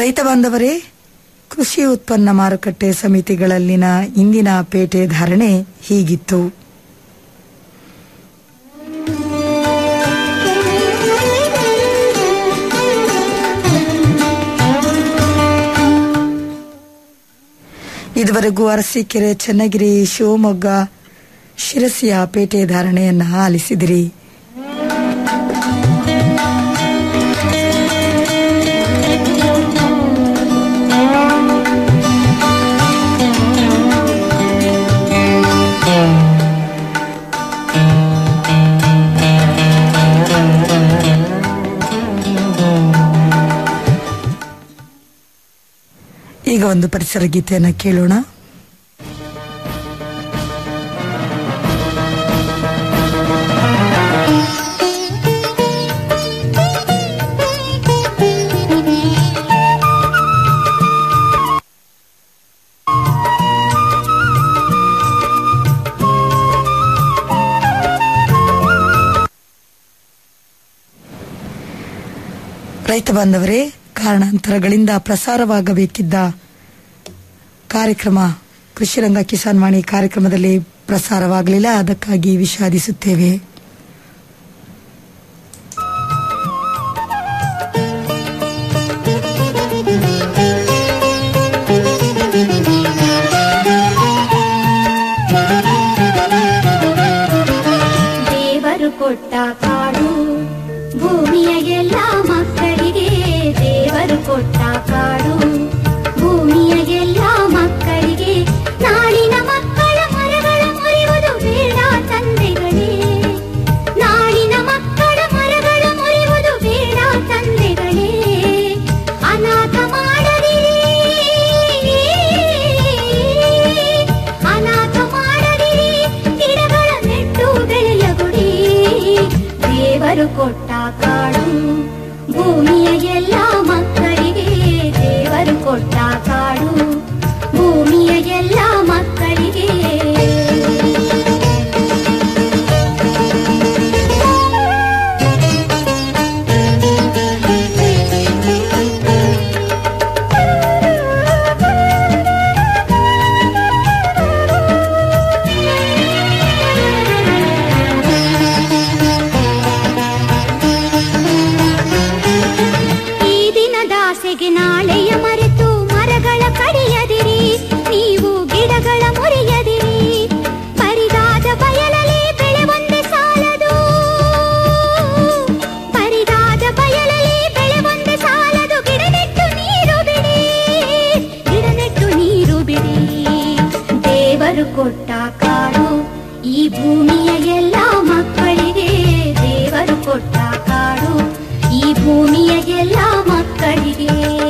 ರೈತ ಬಾಂಧವರೇ ಕೃಷಿ ಉತ್ಪನ್ನ ಮಾರುಕಟ್ಟೆ ಸಮಿತಿಗಳಲ್ಲಿನ ಇಂದಿನ ಪೇಟೆ ಧಾರಣೆ ಹೀಗಿತ್ತು ಇದುವರೆಗೂ ಅರಸೀಕೆರೆ ಚನ್ನಗಿರಿ ಶಿವಮೊಗ್ಗ ಶಿರಸಿಯ ಪೇಟೆ ಧಾರಣೆಯನ್ನ ಆಲಿಸಿದಿರಿ ಈಗ ಒಂದು ಪರಿಸರ ಗೀತೆಯನ್ನ ಕೇಳೋಣ ರೈತ ಬಾಂಧವರೇ ಕಾರಣಾಂತರಗಳಿಂದ ಪ್ರಸಾರವಾಗಬೇಕಿದ್ದ ಕಾರ್ಯಕ್ರಮ ಕೃಷಿರಂಗ ಕಿಸಾನ್ ವಾಣಿ ಕಾರ್ಯಕ್ರಮದಲ್ಲಿ ಪ್ರಸಾರವಾಗಲಿಲ್ಲ ಅದಕ್ಕಾಗಿ ವಿಷಾದಿಸುತ್ತೇವೆ ದೇವರು ಕೊಟ್ಟ ಕಾಡು ಭೂಮಿಯ ಎಲ್ಲ ಮಕ್ಕಳಿಗೆ ದೇವರು ಕೊಟ್ಟ ಕಾಡು ಭೂಮಿಯ ಎಲ್ಲ ಮಕ್ಕಳಿಗೆ ನಾಡಿನ ಮಕ್ಕಳ ಮರಗಳ ಮುರಿಯುವುದು ಬೇಡ ತಂದೆಗಳೇ ನಾಡಿನ ಮಕ್ಕಳ ಮರಗಳ ಮುರಿಯುವುದು ಬೇಡ ತಂದೆಗಳೇ ಅನಾಥ ಮಾಡದಿರಿ ಅನಾಥ ಮಾಡದಿರಿ ಗಿಡಗಳ ನೆಟ್ಟು ಬೆಳೆಯ ಗುಡಿ ದೇವರು ಕೊಟ್ಟ ಕಾಡು ಭೂಮಿಯ ಎಲ್ಲ ಮಕ್ಕಳಿಗೆ ದೇವರು ಕೊಟ್ಟ ಕಾಡು ಭೂಮಿಯ ಎಲ್ಲ ಮಕ್ಕಳಿಗೆ ಈ ದಿನದಾಸೆಗೆ ನಾಳೆಯ ಮರೆತು ಮರಗಳ ಕಡಿಯದಿರಿ ನೀವು ಗಿಡಗಳ ಮುರಿಯದಿರಿ ಪರಿದಾದ ಬಯಲಲ್ಲಿ ಬೆಳೆ ಒಂದೇ ಸಾಲದು ಪರಿದಾದ ಬಯಲಲ್ಲಿ ಬೆಳೆ ಒಂದೇ ಸಾಲದು ಗಿಡ ನೆಟ್ಟು ನೀರು ಬಿಡಿ ಗಿಡ ನೆಟ್ಟು ನೀರು ಬಿಡಿ ದೇವರು ಕೊಟ್ಟ ಕಾಡು ಈ ಭೂಮಿಯ ಎಲ್ಲ ಮಕ್ಕಳಿಗೆ ದೇವರು ಕೊಟ್ಟ ಕಾಡು ಈ ಭೂಮಿಯ ಎಲ್ಲ ಮಕ್ಕಳಿಗೆ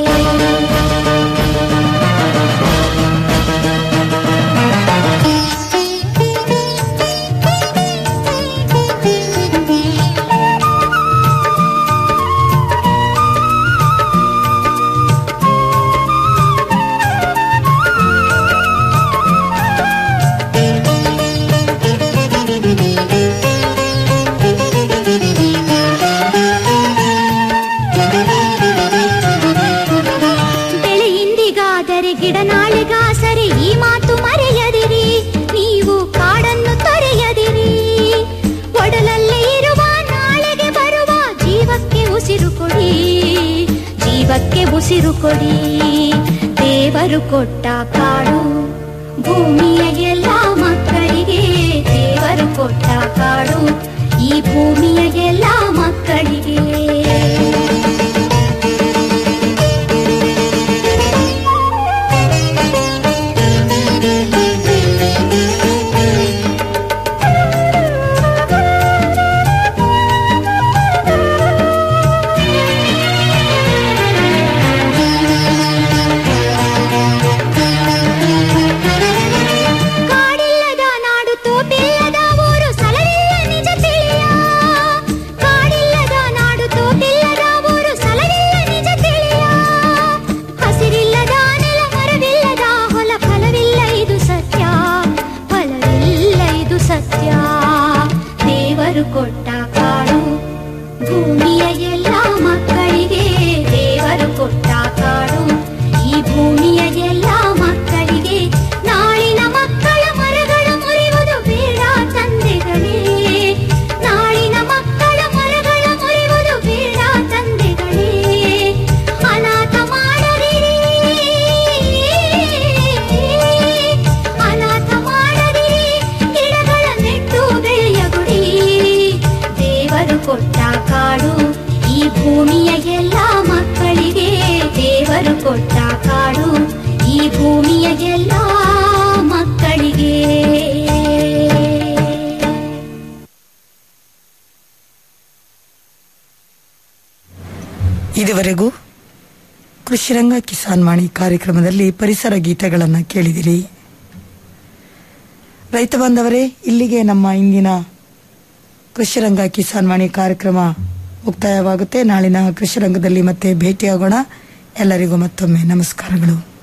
ಬೆಳೆ ಇಂದಿಗಾದರೆ ಗಿಡ ನಾಳೆಗಾಸರೆ ಈ ಮಾತು ಮರೆಯದಿರಿ ನೀವು ಕಾಡನ್ನು ತೊರೆಯದಿರಿ ಒಡಲಲ್ಲಿ ಇರುವ ನಾಳೆಗೆ ಬರುವ ಜೀವಕ್ಕೆ ಉಸಿರು ಕೊಡಿ ಜೀವಕ್ಕೆ ಉಸಿರು ಕೊಡಿ ದೇವರು ಕೊಟ್ಟ ಕಾಡು ಭೂಮಿಯ ಎಲ್ಲ ಮಕ್ಕಳಿಗೆ ದೇವರು ಕೊಟ್ಟ ಕಾಡು ಈ ಭೂಮಿಯ ಎಲ್ಲ ಮಕ್ಕಳಿಗೆ ಕಾಡಿಲ್ಲದ ನಾಡು ತೋಪಿಲ್ಲದ ಊರು ಸಲವಿಲ್ಲ ನಿಜ ತಿಳಿಯ ಕಾಡಿಲ್ಲದ ನಾಡು ಕೃಷಿರಂಗ ಕಿಸಾನ್ ವಾಣಿ ಕಾರ್ಯಕ್ರಮದಲ್ಲಿ ಪರಿಸರ ಗೀತೆಗಳನ್ನು ಕೇಳಿದಿರಿ ರೈತ ಬಾಂಧವರೇ ಇಲ್ಲಿಗೆ ನಮ್ಮ ಇಂದಿನ ಕೃಷಿರಂಗ ಕಿಸಾನ್ ವಾಣಿ ಕಾರ್ಯಕ್ರಮ ಮುಕ್ತಾಯವಾಗುತ್ತೆ ನಾಳಿನ ಕೃಷಿರಂಗದಲ್ಲಿ ಮತ್ತೆ ಭೇಟಿಯಾಗೋಣ ಎಲ್ಲರಿಗೂ ಮತ್ತೊಮ್ಮೆ ನಮಸ್ಕಾರಗಳು